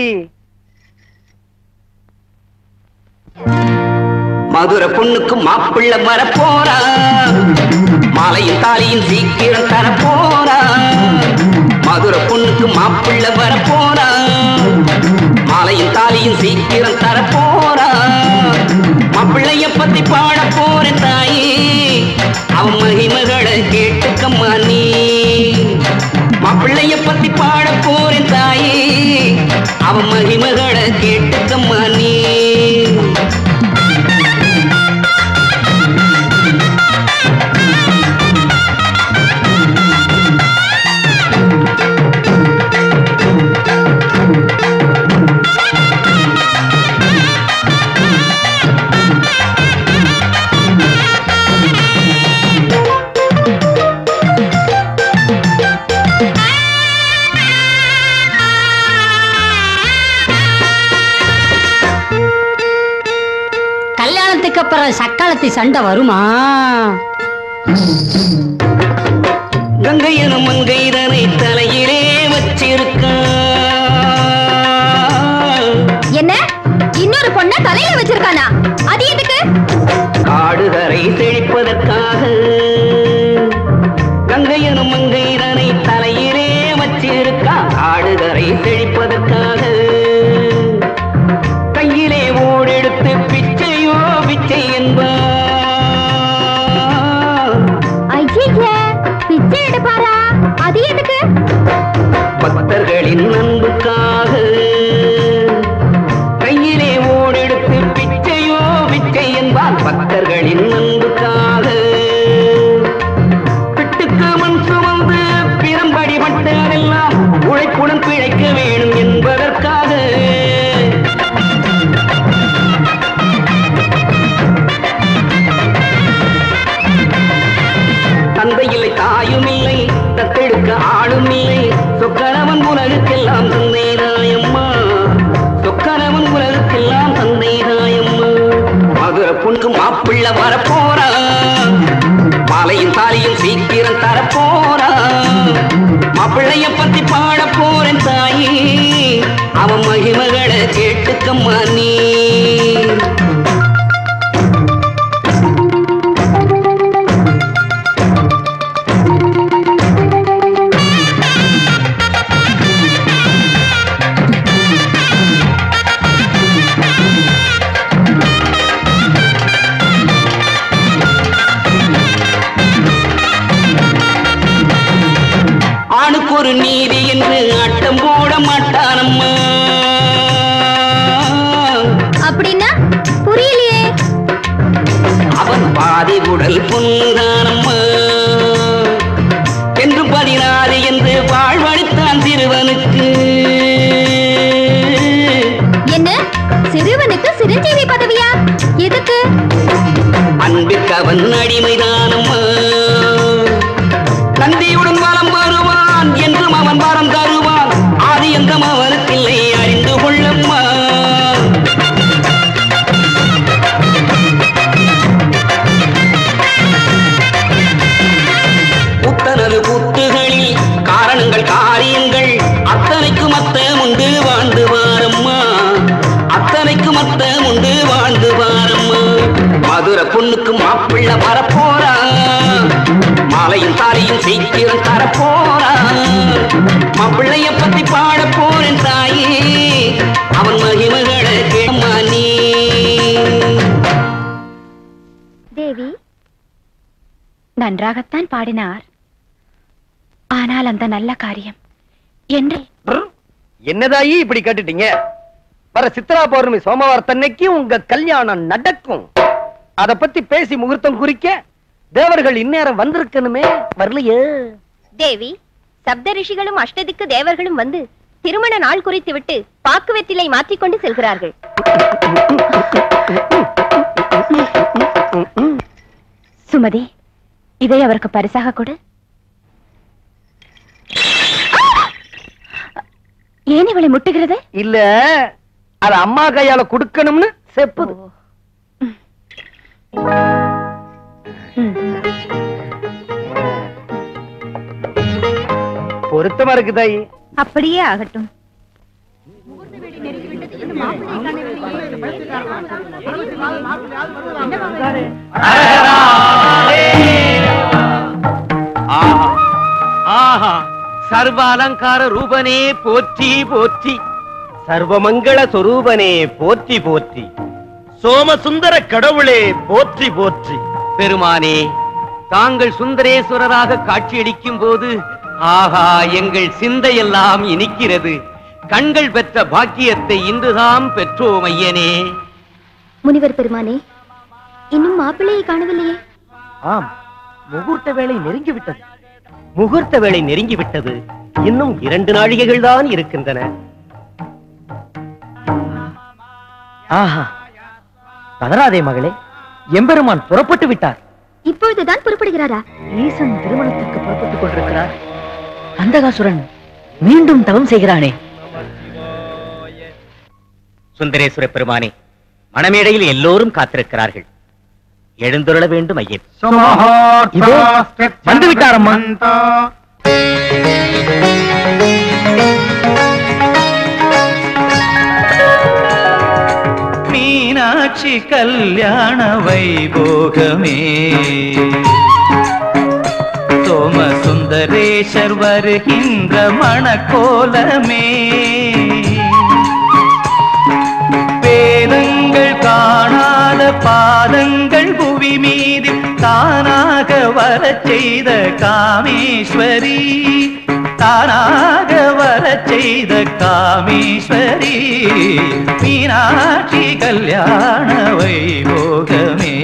மதுரை பொண்ணுக்கு மாப்பிள்ளை வர போறா மாலையும் தாலியும் சீக்கிரம் தர போறா மதுரை பொண்ணுக்கு மாப்பிள்ளை வர போறா மாலையும் தாலியும் சீக்கிரம் தர போறா மாப்பிள்ளைய பத்தி பாட போறேன் தாயே அவன் மகிமகளை கேட்டுக்கம்மா நீ மாப்பிள்ளைய பத்தி பாட போறேன் தாயே அவன் மகிமகளை கேட்டுக்கம்மா நீ கல்யாணத்துக்கு அப்புறம் சக்காலத்தி சண்டை வருமா கங்கை எனும் மங்கைதனை தலையிலே வச்சிருக்க என்ன இன்னொரு பொண்ண தலையில வச்சிருக்கானா அது எதுக்கு காடுகரை செழிப்பதற்காக கங்கை எனும் மங்கைதனை தலையிலே வச்சிருக்கா காடுகரை செழிப்பதற்காக கையிலே ஓடெடுத்து பிச்சையோ பிச்சை என்பார் ஐயே பிச்சை எடுப்பாரா அது எதுக்கு பக்தர்களின் அன்புக்காக கையிலே ஓடெடுத்து பிச்சையோ பிச்சை என்பார் பக்தர்களின் அன்புக்காக பிட்டுக்கு மண் சுமந்து பிறம்படி பட்டதெல்லாம் உழைப்புடன் பிழைக்க வேணும் என்பதற்காக தந்தை இல்லை தாயும் இல்லை தத்தெடுக்க ஆளும் உலகத்தெல்லாம் தந்தை தாயம்மா மதுரை பொண்ணு மாப்பிள்ள வரப்போறா மாலையும் தாலியும் சீக்கிரம் தரப்போறா மாப்பிள்ளைய பத்தி பாட போறேன் தாயி அவன் மகிமகளை கேட்டுக்கம்மா நீ ஆணுக்கு ஒரு நீதி என்று அட்டம் போட மாட்டானம்மா அப்படின்னா புரியலையே அவன் பாதி உடல் பொன்தானம்மா என்று பதினாறு என்று வாழ்வழித்தான் சிறுவனுக்கு என்ன சிறுவனுக்கு சிரஞ்சீவி பதவியா எதுக்கு அன்பிற்கு அவன் அடிமைதானம்மா நந்தியுடன் வரம் வருவான் என்றும் அவன் வரம் தருவான் ஆதி எந்தம் அவனுக்கில்லை அறிந்து கொள்ளம்மா புத்தனது புத்துகளில் காரணங்கள் காரியங்கள் அத்தனைக்கும் அத்தம் உண்டு வாழ்ந்து வாரம்மா அத்தனைக்கும் அத்தம் உண்டு வாழ்ந்து வாரம்மா மதுரை பொண்ணுக்கு மாப்பிள்ள வரப்போறா மாலையும் தாலியும் சீக்கிரம் தரப்போறா மாப்பிள்ளைய பத்தி பாட போறேன் தாயே அவன் மகிமகளை கேம்மா நீ தேவி நன்றாகத்தான் பாடினார் ஆனால் அந்த நல்ல காரியம் என்று என்னதாயி இப்படி கேட்டுட்டீங்க வர சித்ரா பௌர்ணமி சோமவாரத்தன்னைக்கு உங்க கல்யாணம் நடக்கும் அத பத்தி பேசி முகூர்த்தம் குறிக்க தேவர்கள் இந்நேரம் வந்திருக்கணுமே வரலையே தேவி சப்த ரிஷிகளும் அஷ்டதிக்கு தேவர்களும் வந்து திருமண நாள் குறித்து விட்டு பாக்கு வெற்றிலை மாற்றிக்கொண்டு செல்கிறார்கள் சுமதி இதை அவருக்கு பரிசாக கொடு ஏன் இவளை முட்டுகிறது இல்ல அத அம்மா கையால குடுக்கணும்னு செப்புது பொருத்தமா இருக்கு தாயி அப்படியே ஆகட்டும் ஆஹா ஆஹா சர்வ அலங்கார ரூபனே போற்றி போற்றி சர்வமங்கள சொரூபனே போற்றி போற்றி சோமசுந்தர கடவுளே போற்றி போற்றி பெருமானே தாங்கள் சுந்தரேஸ்வரராக காட்சியளிக்கும் போது ஆஹா எங்கள் சிந்தையெல்லாம் இனிக்கிறது கண்கள் பெற்ற பாக்கியத்தை இன்றுதான் பெற்றோம் ஐயனே முனிவர் பெருமானே இன்னும் மாப்பிள்ளையை காணவில்லையே ஆம் முகூர்த்த வேளை நெருங்கிவிட்டது முகூர்த்த வேளை நெருங்கிவிட்டது இன்னும் இரண்டு நாழிகைகள் தான் இருக்கின்றன ஆஹா கதராதே மகளே எம்பெருமான் புறப்பட்டு விட்டார் இப்பொழுதுதான் புறப்படுகிறாரா ஈசன் திருமணத்துக்கு புறப்பட்டுக் கொண்டிருக்கிறார் அந்தகாசுரன் மீண்டும் தவம் செய்கிறானே சுந்தரேஸ்வர பெருமானே மணமேடையில் எல்லோரும் காத்திருக்கிறார்கள் எழுந்துருள வேண்டும் ஐயன் இதோ வந்து விட்டாரம்மா மீனாட்சி கல்யாண வைபோகமே சோமசுந்தரேஷர் வருகின்ற மணக்கோலமே வேதங்கள் காணாத பாதங்கள் புவி மீது தானாக வரச் செய்த காமேஸ்வரி தானாக வரச் செய்த காமேஸ்வரி மீனாட்சி கல்யாண வைபோகமே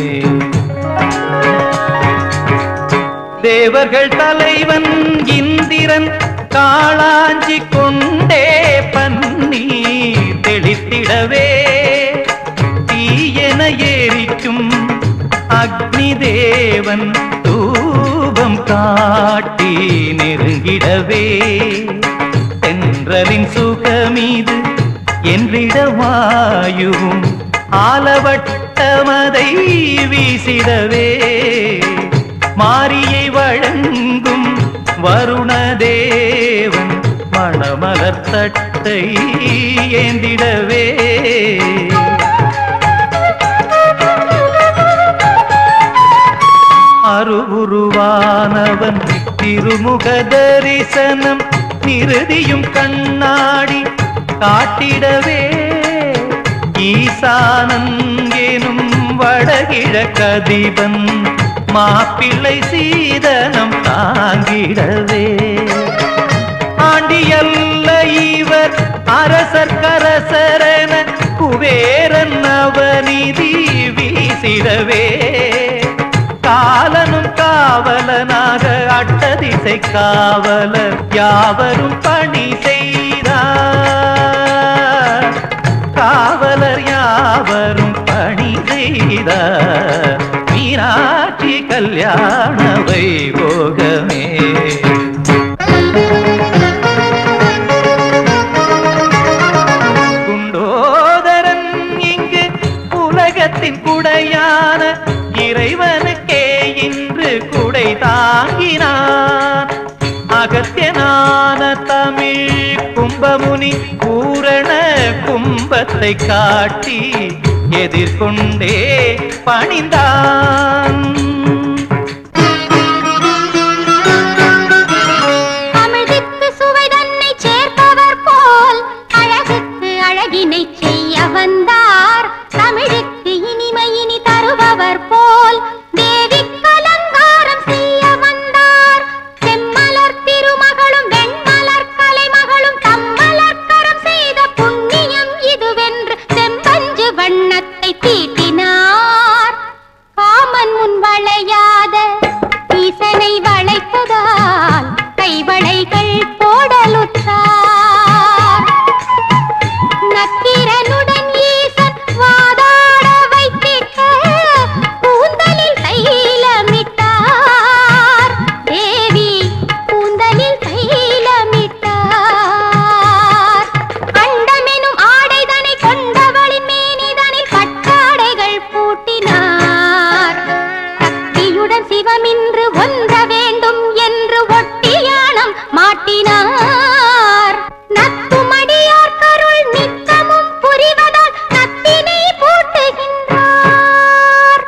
தேவர்கள் தலைவன் இந்திரன் காளாஞ்சி கொண்டே பன்னீர் தெளித்திடவே தீயென ஏறிக்கும் அக்னி தேவன் தூபம் காட்டி நெருங்கிடவே தென்றலின் சுகமீது என்றிடமாயும் ஆலவட்டமதை வீசிடவே மாரியை வழங்கும் வருணதேவன் மணமலர் தட்டை ஏந்திடவே அருவுருவானவன் திருமுக தரிசனம் நிறுதியும் கண்ணாடி காட்டிடவே ஈசானன் எனும் வடகிழக்கதிபன் மாப்பிள்ளை சீதனம் தாங்கிடவே ஆண்டியல்ல இவர் அரசர் கரசரன குபேரன் அவனிதி வீசிடவே காலனும் காவலனாக அட்டதிசை காவலர் யாவரும் பணி செய்தார் காவலர் யாவரும் பணி செய்தார் மீனாட்சி கல்யாண வைபோகமே குண்டோதரன் இங்கு உலகத்தின் குடையான இறைவனுக்கே இன்று குடை தாங்கினான் அகத்தியனான தமிழ் கும்பமுனி பூரண கும்பத்தை காட்டி எதிர்கொண்டே பணிந்தான் அமிழ்திக்கு சுவை தன்னை சேர்ப்பவர் போல் அழகுக்கு அழகினை செய்ய வந்தார் தமிழுக்கு இனிமை இனி தருபவர் போல் தேவிக்கு அலங்காரம் செய்ய வந்தார் செம்மலர் திருமகளும் வெண்மலர் கலைமகளும் தம்மலர் கரம் செய்த புண்ணியம் இதுவென்று செம்பஞ்சு வண்ணத்தை தீட்டினார் காமன் முன் வளையாத ஈசனை வளைத்ததால் கைவளைகள் போடலுற்றார் நக்கீரனுடன் ஈசன் வாதாட வைத்திட்ட கூந்தலில் தைலமிட்டார் தேவி கூந்தலில் தைலமிட்டார் அண்டமெனும் ஆடைதனை கொண்டவளின் மேனிதனில் கட்டாடைகள் பூட்டினார் சக்தியுடன் சிவமின்று ஒன்ற வேண்டும் என்று ஒட்டியானம் மாட்டினார் நத்துமடியார் கருள் நித்தமும் புரிவதால் நத்தினை பூட்டுகின்றார்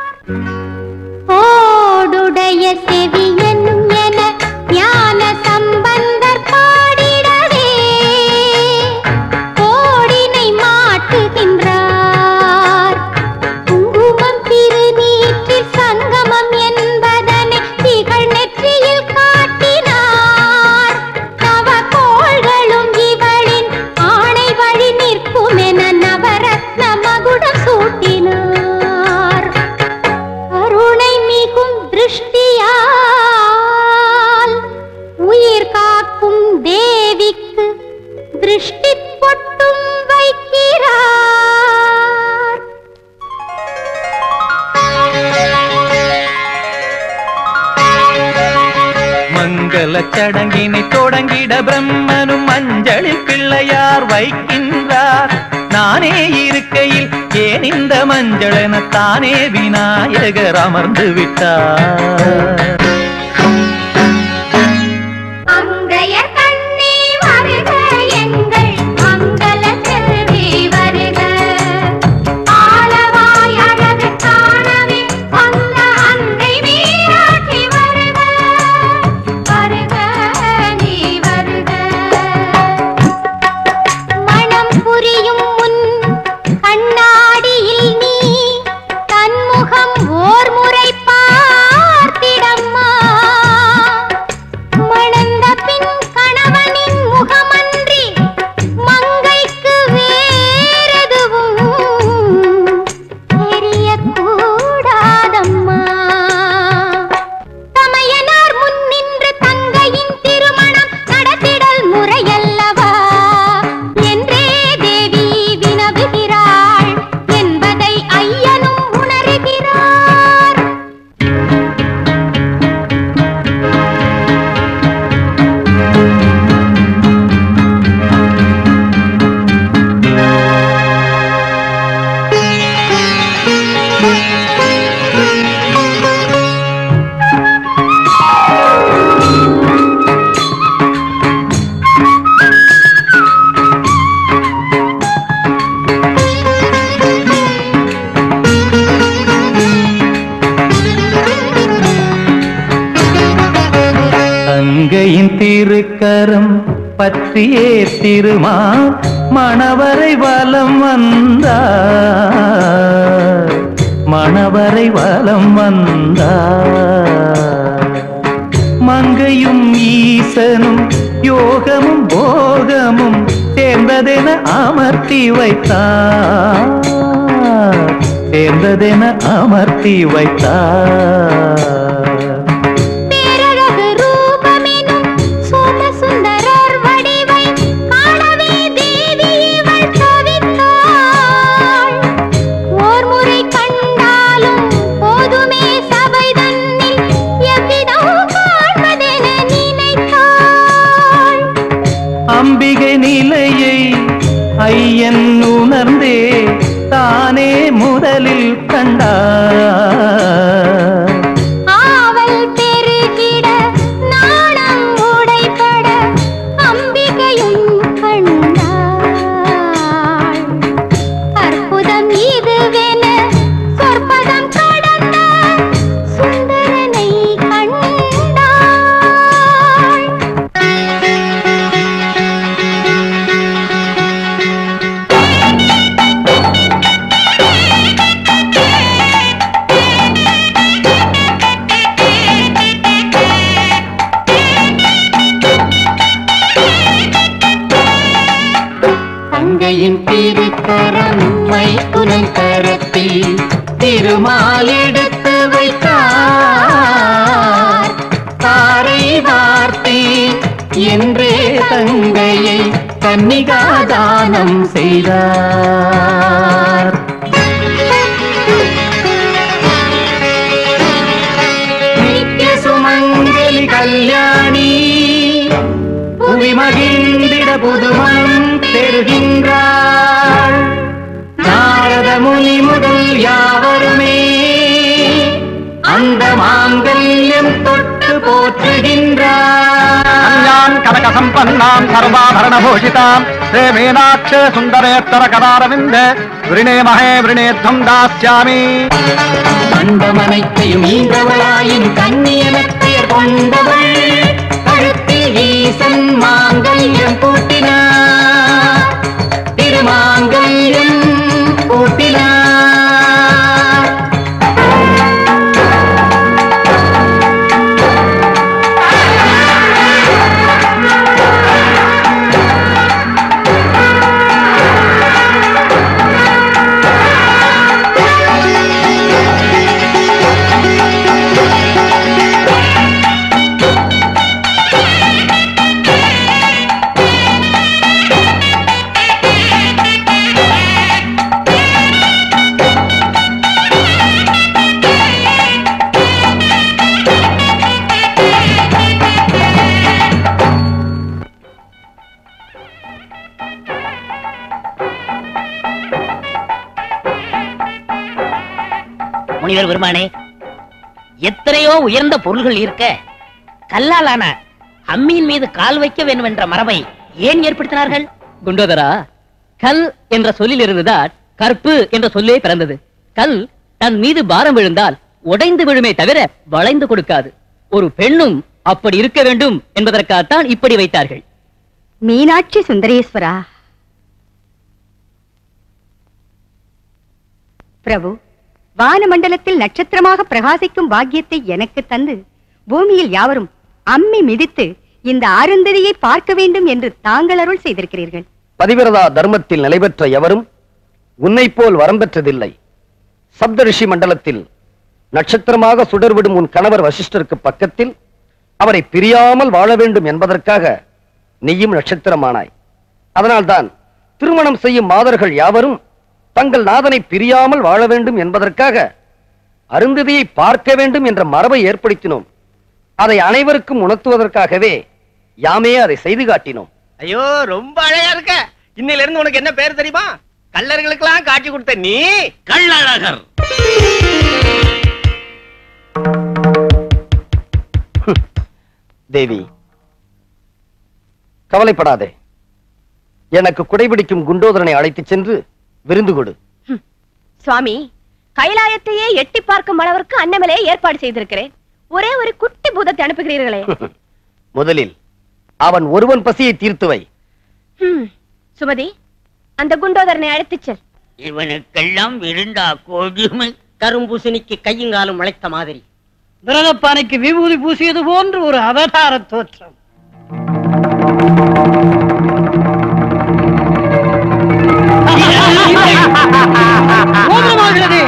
ஓடுடைய செவியனும் என ஞான சம்பந்தர் பாடிடவே கோடினை மாட்டுகின்றார் குங்குமம் திருநீற்றில் சங்கமம் என்பதனை திகழ் நெற்றியில் காட்டினார் நவகோள்களும் இவளின் ஆணை வழி நிற்குமென நவரத்ன மகுடம் சூட்டினார் கருணை மிகும் திருஷ்டியால் உயிர் காக்கும் தேவிக்கு திருஷ்டி பொட்டும் வைக்கிறார் மங்கள சடங்கினை தொடங்கிட பிரம்மனும் மஞ்சளில் பிள்ளையார் வைக்கின்றார் நானே இருக்கையில் ஏன் இந்த மஞ்சள் என தானே விநாயகர் அமர்ந்து விட்டார் அங்கைய கண்ணே வருக எங்கள் மங்கள செல்வி வருக ஆலவாய் அழகு காணவே வந்த அன்னை மீனாட்சி வருக வருக நீ வருக மனம் புரியும் முன் கண்ணாடியில் நீ தன்முகம் ஓர் முறை பார்த்திடம்மா தங்கையின் திருக்கரம் பற்றியே திருமா மணவரை வலம் வந்தார் மணவரை வலம் வந்தார் மங்கையும் ஈசனும் யோகமும் போகமும் சேர்ந்ததென அமர்த்தி வைத்தார் சேர்ந்ததென அமர்த்தி வைத்தார் பேரழகு ரூபமெனும் சோமசுந்தரர் வடிவை காணவே தேவி இவள் தவித்தாள். ஓர் முறை கண்டாலும் போதுமே சபை தன்னில் எவ்விதம் காண்பதென நினைத்தாள். அம்பிகை நிலையை ஐயன் உணர்ந்தே தானே முதலில் கண்டார் ஆவல் பெருகிட நாணம் உடைபட அம்பிகையும் கண்டாள். அற்புதம் இதுவென சொற்பதம் கடந்த சுந்தரனை கண்டாள் தங்கையின் திருக்கரம் மைத்துனன் கரத்தில் திருமால் எடுத்து வைத்தார் தாரை வார்த்தை என்றே தங்கையை கன்னிகாதானம் செய்தார் நித்ய சுமங்கலி கல்யாணி புவி மகிழ்ந்திட புதுமணம் பெறுகின்றாள் நாரத முனி முதல் யாவருமே அந்த மாங்கல்யம் தொட்டு போற்றுகின்றார் கனக சம்பன்னாம் சர்வாபரண பூஷிதாம் ஸ்ரீ மீனாட்ச சுந்தரேத்தர கதாரவிந்த விருணே மகே விருணேத்வம் தாஸ்யாமி அண்டமனைத்தையும் ஈன்றவளாயின் கண்ணியனப் பெயர் கொண்டவள் கழுத்தில் ஈசன் மாங்கல்யம் பூட்டினார் திருமாங்கல்யம் பூட்டினார் முனிவர் பெருமானே எத்தனையோ உயர்ந்த பொருள்கள் இருக்க கல்லாலான அம்மியின் மீது கால் வைக்க வேண்டும் என்ற மரபை ஏன் ஏற்படுத்தினார்கள் குண்டோதரா கல் என்ற சொல்லில் இருந்துதான் கற்பு என்ற சொல்லே பிறந்தது கல் தன் மீது பாரம் விழுந்தால் உடைந்து விழுமே தவிர வளைந்து கொடுக்காது ஒரு பெண்ணும் அப்படி இருக்க வேண்டும் என்பதற்காகத்தான் இப்படி வைத்தார்கள் மீனாட்சி சுந்தரேஸ்வரா பிரபு வானமண்டலத்தில் நட்சத்திரமாக பிரகாசிக்கும் பாக்கியத்தை எனக்கு தந்து பூமியில் யாவரும் அம்மி மிதித்து இந்த அருந்ததியை பார்க்க வேண்டும் என்று தாங்கள் அருள் செய்திருக்கிறீர்கள் பதிவிரதா தர்மத்தில் நிலைபெற்ற எவரும் உன்னைப் போல் வரம் பெற்றதில்லை சப்தரிஷி மண்டலத்தில் நட்சத்திரமாக சுடர்விடும் உன் கணவர் வசிஷ்டருக்கு பக்கத்தில் அவரை பிரியாமல் வாழ வேண்டும் என்பதற்காக நீயும் நட்சத்திரமானாய் அதனால்தான் திருமணம் செய்யும் மாதர்கள் யாவரும் தங்கள் நாதனை பிரியாமல் வாழ வேண்டும் என்பதற்காக அருந்ததியை பார்க்க வேண்டும் என்ற மரபை ஏற்படுத்தினோம் அதை அனைவருக்கும் உணர்த்துவதற்காகவே யாமே அதை செய்து காட்டினோம் ஐயோ ரொம்ப அழகா இருக்க இன்னையில இருந்து உனக்கு என்ன பேர் தெரியுமா கல்லர்களுக்கெல்லாம் காட்சி கொடுத்த நீ கள்ளழகர் தேவி கவலைப்படாதே எனக்கு குடைபிடிக்கும் குண்டோதரனை அழைத்துச் சென்று விருந்து கொடு சுவாமி கைலாயத்தையே எட்டி பார்க்கும் அளவிற்கு அன்னமலையை ஏற்பாடு செய்திருக்கிறேன் ஒரே ஒரு குட்டி பூதத்தை அனுப்புகிறீர்களே முதலில் அவன் ஒருவன் பசியை தீர்த்து வை ஹம். சுமதி அந்த குண்டோதரனை அழைத்துச் செல் இவனுக்கெல்லாம் விருண்டா கோதுமை கரும்பூசணிக்கு கையுங்காலும் முளைத்த மாதிரி விரதப்பானைக்கு விபூதி பூசியது போன்று ஒரு அவதார தோற்றம் கோபமாகிறது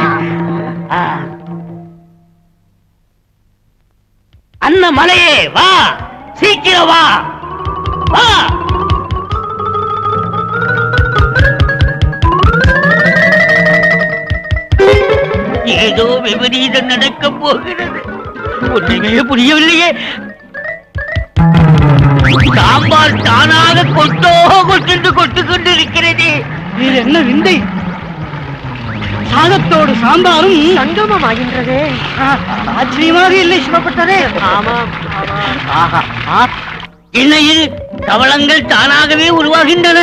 அண்ண மலையே வா சீக்கிரம் வா வா ஏதோ விபரீதம் நடக்க போகிறது ஒன்றுமே புரியவில்லையே சாம்பார் தானாக கொட்டோ கொட்டு கொட்டு கொண்டு இருக்கிறது இது என்ன விந்தை சாதத்தோடு சாம்பாரும் சங்கமமாகின்றது ஆச்சரியமாக இல்லை சிவப்பட்டதே ஆமாம் ஆஹா ஆ. என்ன இது தவளங்கள் தானாகவே உருவாகின்றன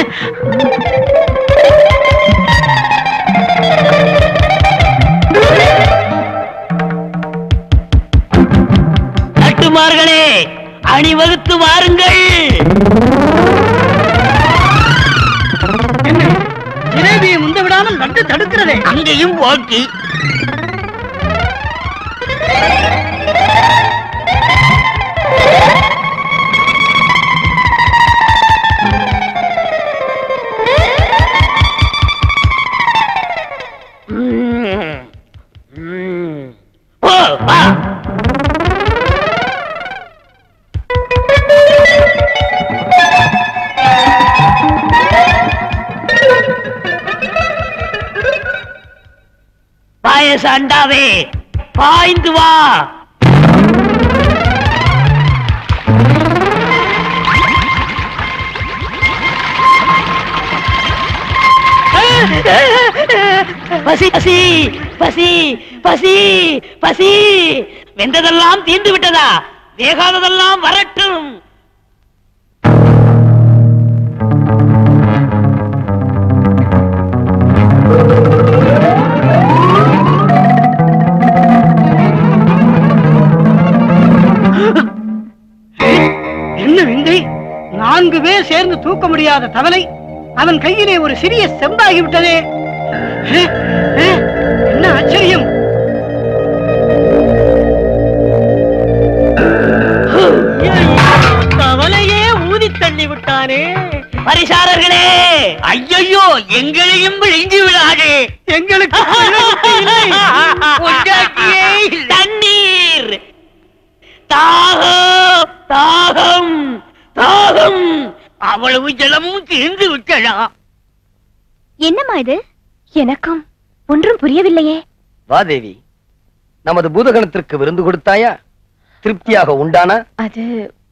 நட்டுமார்களே அணிவகுத்து வாருங்கள் ஜிலேபியை முந்த விடாமல் நட்டு தடுக்கிறதே அங்கேயும் போட்டி ஓ வா பாயச அண்டாவே பாய்ந்து வா பசி பசி பசி பசி பசி வெந்ததெல்லாம் தீர்ந்து விட்டதா வேகாததெல்லாம் வரட்டும் என்ன விந்தை நான்கு பேர் சேர்ந்து தூக்க முடியாத தவளை அவன் கையிலே ஒரு சிறிய செம்பாகி விட்டதே ஏ, ஏ, என்ன ஆச்சரியம் தவளையே ஊதி தள்ளி விட்டானே பரிசாரர்களே ஐயோ எங்களையும் விழுங்கி விடாதே எங்களுக்கு தண்ணீர் தாகம் தாகம் தாகம் அவ்வளவு ஜலமும் தீர்ந்து விட்டதா என்னம்மா இது எனக்கும் ஒன்றும் புரியவில்லையே வா தேவி நமது பூதகணத்திற்கு விருந்து கொடுத்தாயா திருப்தியாக உண்டானா அது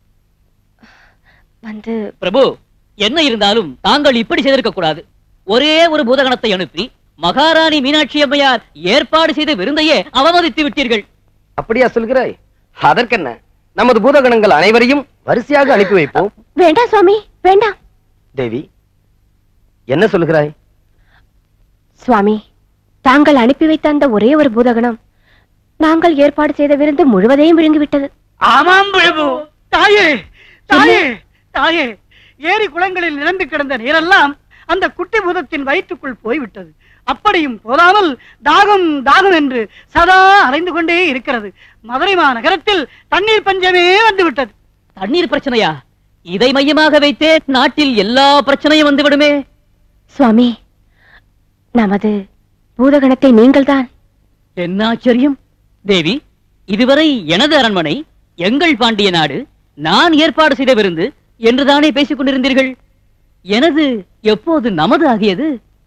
வந்து பிரபு என்ன இருந்தாலும் தாங்கள் இப்படி செய்திருக்க கூடாது ஒரே ஒரு பூதகணத்தை அனுப்பி மகாராணி மீனாட்சி அம்மையார் ஏற்பாடு செய்த விருந்தையே அவமதித்து விட்டீர்கள் அப்படியா சொல்கிறாய் அதற்கென்ன நமது பூதகணங்கள் அனைவரையும் வரிசையாக அனுப்பி வைப்போம் வேண்டாம் சுவாமி வேண்டாம் தேவி என்ன சொல்கிறாய் சுவாமி தாங்கள் அனுப்பி வைத்த அந்த ஒரே ஒரு பூதகணம் நாங்கள் ஏற்பாடு செய்த விருந்து முழுவதையும் விழுங்கிவிட்டது ஆமாம் பிரபு தாயே தாயே தாயே ஏரி குளங்களில் நிரம்பி கிடந்த நீரெல்லாம் அந்த குட்டி பூதத்தின் வயிற்றுக்குள் போய்விட்டது அப்படியும் போதாமல் தாகம் தாகம் என்று சதா அலைந்து கொண்டே இருக்கிறது மதுரை மாநகரத்தில் தண்ணீர் பஞ்சமே வந்து விட்டது தண்ணீர் பிரச்சனையா இதை மையமாக வைத்தே நாட்டில் எல்லா பிரச்சனையும் வந்துவிடுமே சுவாமி நமது பூதகணத்தை நீங்கள்தான் என்ன ஆச்சரியம் தேவி இதுவரை எனது அரண்மனை எங்கள் பாண்டிய நாடு நான் ஏற்பாடு செய்த விருந்து என்றுதானே பேசிக் கொண்டிருந்தீர்கள் எனது எப்போது நமது ஆகியது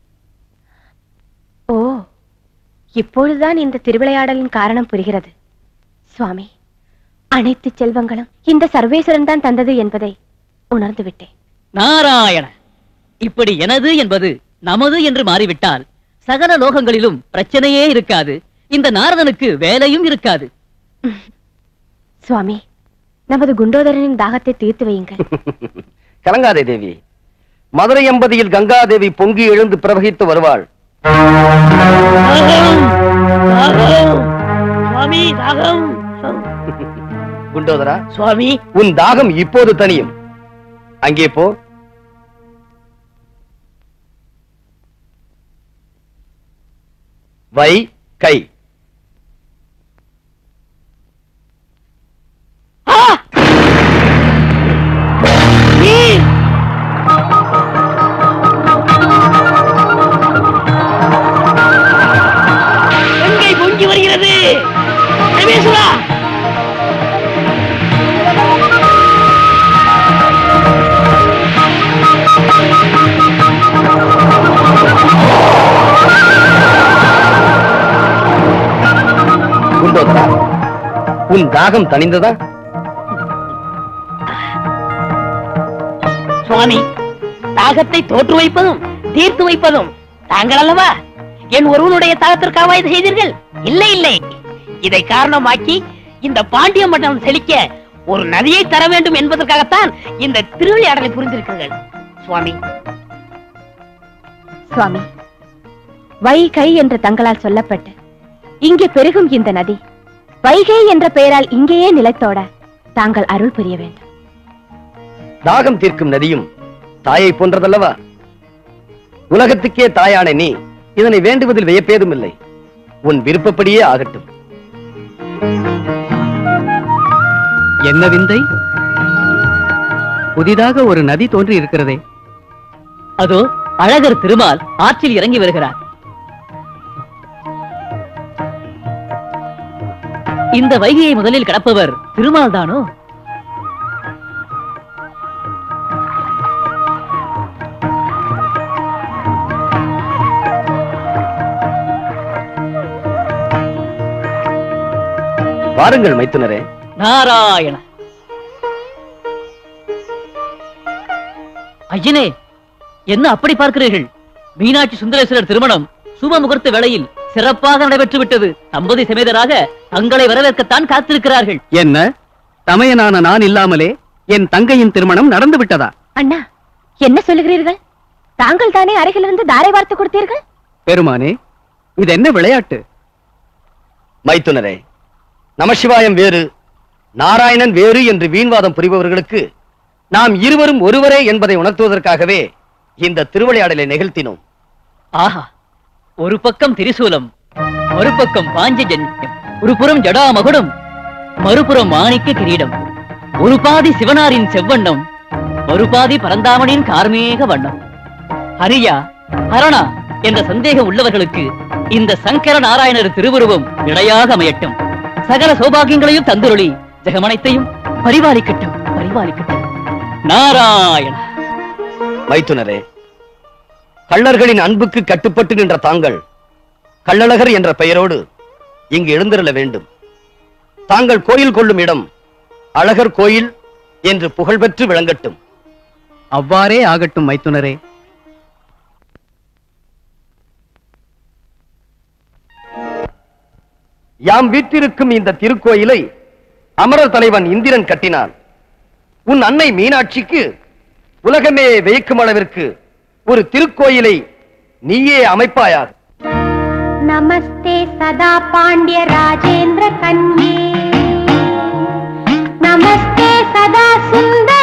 ஓ இப்பொழுதுதான் இந்த திருவிளையாடலின் காரணம் புரிகிறது சுவாமி அனைத்து செல்வங்களும் இந்த சர்வேஸ்வரன் தான் தந்தது என்பதை உணர்ந்து விட்டேன் நாராயண இப்படி எனது என்பது நமது என்று மாறிவிட்டால் சகல லோகங்களிலும் பிரச்சனையே இருக்காது இந்த நாரதனுக்கு வேலையும் இருக்காது சுவாமி நமது குண்டோதரனின் தாகத்தை தீர்த்து வையுங்கள் கலங்காதே தேவி மதுரை எம்பதியில் கங்காதேவி பொங்கி எழுந்து பிரவகித்து வருவாள் சுவாமி தாகம் குண்டோதரா சுவாமி உன் தாகம் இப்போது தனியும் அங்கே போ வை கை கங்கை பொங்கி வருகிறது ரமேஸ்வரா குண்டோதரா உன் தாகம் தணிந்ததா சுவாமி தாகத்தை தோற்று வைப்பதும் தீர்த்து வைப்பதும் தாங்கள் அல்லவா என் ஒருவனுடைய தாகத்திற்காக இது செய்தீர்கள் இல்லை இல்லை இதை காரணமாக்கி இந்த பாண்டிய மண்டலம் செழிக்க ஒரு நதியை தர வேண்டும் என்பதற்காகத்தான் இந்த திருவிளையாடலை புரிந்திருக்கிறீர்கள் சுவாமி சுவாமி வைகை என்று தங்களால் சொல்லப்பட்டு இங்கே பெருகும் இந்த நதி வைகை என்ற பெயரால் இங்கேயே நிலைத்தோட தாங்கள் அருள் புரிய வேண்டும் தாகம் தீர்க்கும் நதியும் தாயை போன்றதல்லவா உலகத்துக்கே தாயான நீ இதனை வேண்டுவதில் வியப்பேதும் இல்லை உன் விருப்பப்படியே ஆகட்டும் என்ன விந்தை புதிதாக ஒரு நதி தோன்றி இருக்கிறதே அதோ அழகர் திருமால் ஆற்றில் இறங்கி வருகிறார் இந்த வைகையை முதலில் கடப்பவர் திருமால் தானோ வாருங்கள் மைத்துனரே நாராயண ஐயனே என்ன அப்படி பார்க்கிறீர்கள் மீனாட்சி சுந்தரேஸ்வரர் திருமணம் சுப முகூர்த்த வேளையில் சிறப்பாக நடைபெற்று விட்டது தம்பதி சமேதராக தங்களை வரவேற்கத்தான் காத்திருக்கிறார்கள் என்ன தமையனான நான் இல்லாமலே என் தங்கையின் திருமணம் நடந்து விட்டதா அண்ணா என்ன சொல்லுகிறீர்கள் தாங்கள் தானே அருகிலிருந்து தாரை வார்த்து கொடுத்தீர்கள் பெருமானே இது என்ன விளையாட்டு மைத்துனரே நமசிவாயம் வேறு நாராயணன் வேறு என்று வீண்வாதம் புரிபவர்களுக்கு நாம் இருவரும் ஒருவரே என்பதை உணர்த்துவதற்காகவே இந்த திருவிளையாடலை நிகழ்த்தினோம் ஆஹா ஒரு பக்கம் திரிசூலம் மறுபக்கம் பாஞ்சஜன்யம் ஒரு புறம் ஜடாமகுடம் மறுபுறம் மாணிக்க கிரீடம் ஒரு பாதி சிவனாரின் செவ்வண்ணம் மறுபாதி பரந்தாமனின் கார்மேக வண்ணம் ஹரியா ஹரணா என்ற சந்தேகம் உள்ளவர்களுக்கு இந்த சங்கர நாராயணர் திருவுருவம் இடையாக அமையட்டும் சகல சௌபாகியங்களையும் தந்துருளி ஜெகமனைத்தையும் பரிபாலிக்கட்டும் பரிபாலிக்கட்டும் நாராயண மைத்துனரே கள்ளர்களின் அன்புக்கு கட்டுப்பட்டு நின்ற தாங்கள் கள்ளழகர் என்ற பெயரோடு இங்கு எழுந்திருள வேண்டும் தாங்கள் கோயில் கொள்ளும் இடம் அழகர் கோயில் என்று புகழ்பெற்று விளங்கட்டும் அவ்வாறே ஆகட்டும் மைத்துனரே யாம் வீற்றிருக்கும் இந்த திருக்கோயிலை அமரர் தலைவன் இந்திரன் கட்டினான் உன் அன்னை மீனாட்சிக்கு உலகமே வியக்கும் அளவிற்கு ஒரு திருக்கோயிலை நீயே அமைப்பாயாக नमस्ते सदा पाण्ड्य राजेन्द्र कन्ये नमस्ते सदा सुन्दर